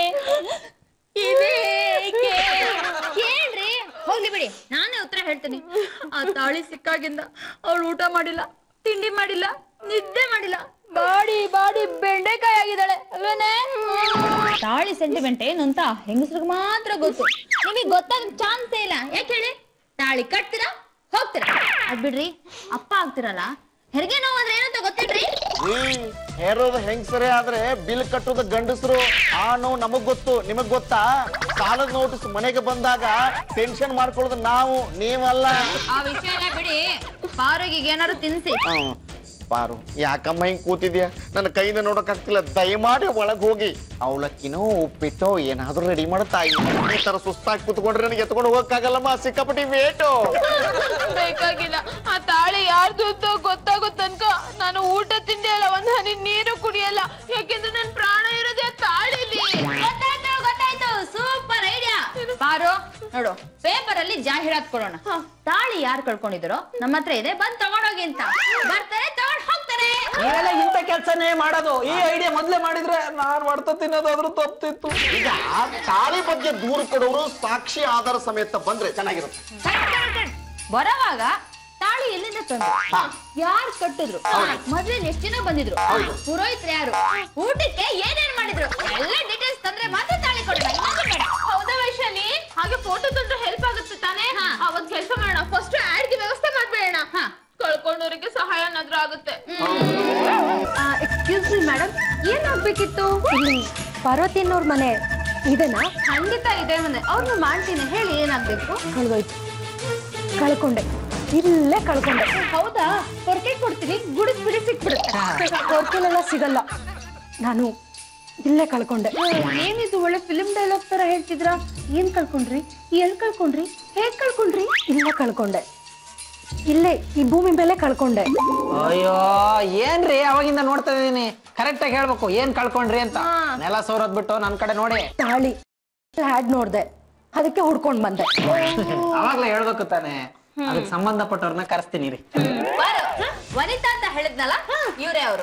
ಇದೇಕೆ ಕೇಳ್ರಿ ಹೋಗ್ಲಿ ಬಿಡಿ ನಾನೇ ಉತ್ತರ ಹೇಳ್ತೀನಿ ಆ ತಾಳಿ ಸಿಕ್ಕಾಗಿಂದ ಅವಳು ಊಟ ಮಾಡಿಲ್ಲ ತಿಂಡಿ ಮಾಡಿಲ್ಲ ನಿದ್ದೆ ಮಾಡಿಲ್ಲ ಬಾಡಿ ಬಾಡಿ ಬೆಂಡೆಕಾಯಿ ಆಗಿದ್ದಾಳೆ ಅಲ್ವೇನೆ ತಾಳಿ ಸೆಂಟಿಮೆಂಟ್ ಏನು ಅಂತ ಹೆಂಗಸ್ರಿಗೆ ಮಾತ್ರ ಗೊತ್ತು ನಿಮಗೆ ಗೊತ್ತಾಗ ಚಾನ್ಸೇ ಇಲ್ಲ ಯಾಕೆ ಹೇಳಿ ತಾಳಿ ಕಟ್ತೀರಾ ಹೋಗ್ತೀರಾ ಅದ್ ಬಿಡ್ರಿ ಅಪ್ಪ ಆಗ್ತಿರಲ್ಲ ಹೆರಿಗೆ ನೋವು ಅಂದ್ರೆ ಏನಂತ ಗೊತ್ತೇನ್ರಿ
ಈ ಹೇರೋದು ಹೆಂಗಸರೇ ಆದ್ರೆ ಬಿಲ್ ಕಟ್ಟೋದು ಗಂಡಸರು ಆ ನೋವು ನಮಗ್ ಗೊತ್ತು ನಿಮಗ್ ಗೊತ್ತಾ ಸಾಲದ ನೋಟಿಸ್ ಮನೆಗೆ ಬಂದಾಗ ಟೆನ್ಷನ್ ಮಾಡ್ಕೊಳ್ಳೋದು ನಾವು ನೀವಲ್ಲ
ಆ ವಿಷಯ ಎಲ್ಲ ಬಿಡಿ ಪಾರುಗಿಗೆ ಏನಾದ್ರು ತಿನ್ಸಿ
ಹ್ಮ್. ಪಾರು ಯಾಕಮ್ಮ ಹಿಂಗ್ ಕೂತಿದ್ಯಾ ನನ್ನ ಕೈನ ನೋಡಕ್ ಆಗ್ತಿಲ್ಲ ದಯಮಾಡಿ ಒಳಗ್ ಹೋಗಿ ಅವಲಕ್ಕಿನೋ ಉಪ್ಪಿಟ್ಟೋ ಏನಾದ್ರೂ ರೆಡಿ ಮಾಡು ತಾಯಿ ಈ ತರ ಸುಸ್ತಾಗಿ ಕೂತ್ಕೊಂಡ್ರೆ ನನಗೆ ಎತ್ಕೊಂಡು ಹೋಗಕ್ಕಾಗಲ್ಲಮ್ಮ ಸಿಕ್ಕಾಪಟ್ಟಿ ವೇಟು
ಬೇಕಾಗಿಲ್ಲ ಆ ತಾಳಿ ಯಾರ್ದು ಅಂತ ಗೊತ್ತಾಗೋ ತನಕ ನಾನು ಊಟ ತಿಂಡಿ ಅಲ್ಲ ಒಂದ್ ಹನಿ ನೀರು ಕುಡಿಯಲ್ಲ ಯಾಕೆಂದ್ರೆ ನನ್ ಪ್ರಾಣ ಇರೋದೇ ಆ ತಾಳಿಲಿ
ಗೊತ್ತಾಯ್ತು ಗೊತ್ತಾಯ್ತು ಸೂಪರ್ ಐಡಿಯಾ ಪಾರು ನೋಡು ಪೇಪರ್ ಅಲ್ಲಿ ಜಾಹೀರಾತ್ ಕೊಡೋಣ ತಾಳಿ ಯಾರು ಕಳ್ಕೊಂಡಿದ್ರು ನಮ್ಮ ಹತ್ರ ಇದೆ ಬಂದ್ ತಗೊಂಡೋಗಿ ಅಂತ ಬರ್ತಾರೆ ತಗೊಂಡ್ ಹೋಗ್ತಾರೆ
ನೀವೆಲ್ಲ ಇಂಥ ಕೆಲಸನೇ ಮಾಡೋದು ಈ ಐಡಿಯಾ ಮೊದ್ಲೇ ಮಾಡಿದ್ರೆ ನಾನ್ ಮಾಡ್ತಾ ತಿನ್ನೋದಾದ್ರೂ ತಪ್ಪಿತ್ತು
ಈಗ ತಾಳಿ ಬಗ್ಗೆ ದೂರ ಕೊಡೋರು ಸಾಕ್ಷಿ ಆಧಾರ ಸಮೇತ ಬಂದ್ರೆ ಚೆನ್ನಾಗಿರುತ್ತೆ
ಕರೆಕ್ಟ್, ಕರೆಕ್ಟ್, ಕರೆಕ್ಟ್. ಬರೋವಾಗ ತಾಳಿ ಎಲ್ಲಿಂದ ತಂದ್ರು ಯಾರು ಕಟ್ಟಿದ್ರು ಮದ್ವೆ ಎಷ್ಟ್ ಜನ ಬಂದಿದ್ರು ಪುರೋಹಿತರು ಯಾರು ಊಟಕ್ಕೆ ಏನೇನ್ ಮಾಡಿದ್ರು ಎಲ್ಲ ಡೀಟೇಲ್ಸ್ ತಂದ್ರೆ ಮಾತ್ರ ತಾಳಿ ಕೊಡೋಣ ಇಲ್ಲಾಂದ್ರೆ ಬೇಡ
ಹೌದಾ ವೈಶಾಲಿ ಹಾಗೆ ಫೋಟೋ ತಂದ್ರೆ ಹೆಲ್ಪ್ ಆಗುತ್ತೆ ತಾನೇ ಅವತ್ ಕೆಲಸ ಮಾಡೋಣ ಫಸ್ಟ್ ಆಡ್ಗೆ ವ್ಯವಸ್ಥೆ ಮಾಡ್ಬೇಡ
ಹಾ.
ಕಳ್ಕೊಂಡವರಿಗೆ ಸಹಾಯ ಏನಾದ್ರೂ ಆಗುತ್ತೆ
ಎಕ್ಸ್ಕ್ಯೂಸ್ ಮಿ ಮೇಡಮ್ ಏನಾಗ್ಬೇಕಿತ್ತು ಇಲ್ಲಿ ಪಾರ್ವತಿ ಅನ್ನೋರ್ ಮನೆ ಇದೆನಾ
ಖಂಡಿತ ಇದೆ ಮನೆ ಅವ್ರನ್ನ ಮಾಡ್ತೀನಿ ಹೇಳಿ ಏನಾಗ್ಬೇಕು
ಕಳ್ದೋಯ್ತು ಕಳ್ಕೊಂಡೆ ಇಲ್ಲೇ ಕಳ್ಕೊಂಡೆ
ಹೌದಾ ಹೊರಕೆ ಕೊಡ್ತೀನಿ ಗುಡಿಸ್ ಬಿಡಿ ಸಿಕ್ಬಿಡುತ್ತೆ
ಹೊರ್ಕೆಲೆಲ್ಲ ಸಿಗಲ್ಲ ನಾನು ಇಲ್ಲೇ ಕಳ್ಕೊಂಡೆ
ಏನಿದು ಒಳ್ಳೆ ಫಿಲ್ಮ್ ಡೈಲಾಗ್ ತರ ಹೇಳ್ತಿದ್ರಾ ಏನ್ ಕಳ್ಕೊಂಡ್ರಿ ಎಲ್ ಕಳ್ಕೊಂಡ್ರಿ ಹೇಗ್ ಕಳ್ಕೊಂಡ್ರಿ
ಇಲ್ಲೇ ಕಳ್ಕೊಂಡೆ ಇಲ್ಲೇ ಈ ಭೂಮಿ ಮೇಲೆ ಕಳ್ಕೊಂಡೆ
ಅಯ್ಯೋ ಏನ್ರಿ ಅವಾಗಿಂದ ನೋಡ್ತಾ ಇದೀನಿ ಕರೆಕ್ಟ್ ಆಗಿ ಹೇಳ್ಬೇಕು ಏನ್ ಕಳ್ಕೊಂಡ್ರಿ ಅಂತ ನೆಲ ಸೋರೋದ್ ಬಿಟ್ಟು ನನ್ ಕಡೆ ನೋಡಿ
ತಾಳಿ ಹ್ಯಾಡ್ ನೋಡ್ದೆ ಅದಕ್ಕೆ ಹುಡ್ಕೊಂಡ್ ಬಂದೆ
ಅವಾಗ್ಲೇ ಹೇಳ್ಬೇಕು ತಾನೆ ಅದಕ್ಕೆ ಸಂಬಂಧಪಟ್ಟವ್ರನ್ನ ಕರೆಸ್ತೀನಿ ರೀ
ಬಾರು ವನಿತಾ ಅಂತ ಹೇಳಿದ್ನಲ್ಲ ಇವ್ರೇ ಅವರು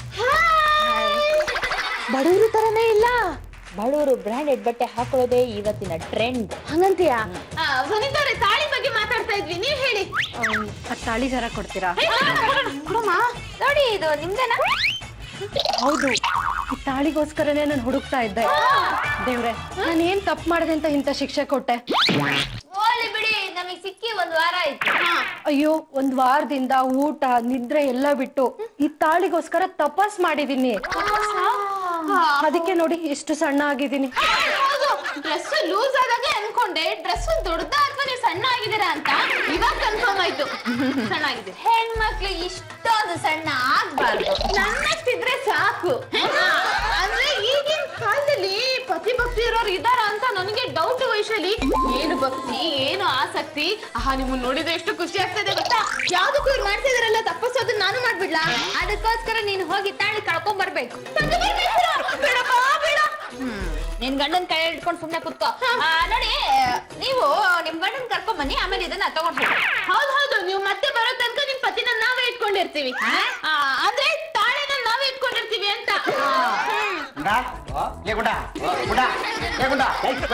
ಬಡವ್ರ ತರನೇ ಇಲ್ಲ
ಬಡವರು ಬ್ರಾಂಡೆಡ್ ಬಟ್ಟೆ ಹಾಕೊಳ್ಳೋದೇ ಇವತ್ತಿನ ಟ್ರೆಂಡ್
ಹಂಗಂತೀಯಾ
ವನಿತಾರೆ ತಾಳಿ ಬಗ್ಗೆ ಮಾತಾಡ್ತಾ ಇದ್ವಿ ನೀವ್ ಹೇಳಿ
ಆ ತಾಳಿ ಸರ ಕೊಡ್ತೀರಾ
ನೋಡಿ ಇದು ನಿಮ್ದೇನಾ
ಹೌದು ಈ ತಾಳಿಗೋಸ್ಕರನೇ ನಾನು ಹುಡುಕ್ತಾ ಇದ್ದೆ ದೇವ್ರೆ ನಾನು ಏನ್ ತಪ್ಪು ಮಾಡಿದೆ ಅಂತ ಇಂಥ ಶಿಕ್ಷೆ ಕೊಟ್ಟೆ
ಓಲಿ ಬಿಡಿ ನಮಗೆ ಸಿಕ್ಕಿ ಒಂದ್ ವಾರ ಆಯ್ತು
ಅಯ್ಯೋ ಒಂದ್ ವಾರದಿಂದ ಊಟ ನಿದ್ರೆ ಎಲ್ಲ ಬಿಟ್ಟು ಈ ತಾಳಿಗೋಸ್ಕರ ತಪಸ್ ಮಾಡಿದೀನಿ ಅದಕ್ಕೆ ನೋಡಿ ಎಷ್ಟು ಸಣ್ಣ ಆಗಿದ್ದೀನಿ
ಹೌದು ಡ್ರೆಸ್ ಲೂಸ್ ಆದಾಗ ಅನ್ಕೊಂಡೆ ಡ್ರೆಸ್ ದೊಡ್ಡದ ಅಥವಾ ನೀವು ಸಣ್ಣ ಆಗಿದ್ದೀರಾ ಅಂತ ಇವಾಗ ಕನ್ಫರ್ಮ್ ಆಯ್ತು ಸಣ್ಣ ಆಗಿದ್ದೀರಿ
ಹೆಣ್ಮಕ್ಳು ಇಷ್ಟೊಂದು ಸಣ್ಣ ಆಗ್ಬಾರ್ದು
ನನ್ನಷ್ಟಿದ್ರೆ ಸಾಕು ಅಂದ್ರೆ ಈಗಿನ ಕಾಲದಲ್ಲಿ ಪತಿ ಭಕ್ತಿ ಇರೋರು ಇದಾರ ಅಂತ ನನಗೆ ಡೌಟ್ ವೈಶಾಲಿ ಏನು ಭಕ್ತಿ ಏನು ಆಸಕ್ತಿ ಆಹಾ ನಿಮ್ಮನ್ನ ನೋಡಿದ್ರೆ ಎಷ್ಟು ಖುಷಿ ಆಗ್ತದೆ ಗೊತ್ತಾ ಯಾವ್ದಕ್ಕೂ ಇವ್ರು ಮಾಡ್ತಿದಾರಲ್ಲ ತಪಸ್ಸು ಅದನ್ನ ನಾನು ಮಾಡ್ಬಿಡ್ಲಾ
ಅದಕ್ಕೋಸ್ಕರ ನೀನು ಹೋಗಿ ತಾಳಿ ಕಳ್ಕೊಂಡ್ ಬರ್ಬೇಕು
ಬೇಡಪ್ಪ ಬೇಡ
ನಿನ್ ಗಂಡನ್ ಕೈ ಇಟ್ಕೊಂಡು ಸುಮ್ನೆ ಕುತ್ಕೋ ಆ, ನೋಡಿ ನೀವು ನಿಮ್ ಗಂಡನ್ ಕರ್ಕೊಂಡ್ ಬನ್ನಿ ಆಮೇಲೆ ಇದನ್ನ ತಗೊಂಡ್ ಹೋಗಿ
ಹೌದು ಹೌದು ನೀವು ಮತ್ತೆ ಬರೋ ತನಕ ನಿಮ್ ಪತಿನ ನಾವೇ ಇಟ್ಕೊಂಡಿರ್ತೀವಿ ಆ, ಅಂದ್ರೆ ತಾಳಿನ ನಾವೇ ಇಟ್ಕೊಂಡಿರ್ತೀವಿ ಅಂತ
ಗುಂಡ ಏ ಗುಂಡ ಗುಂಡ ಏ ಗುಂಡ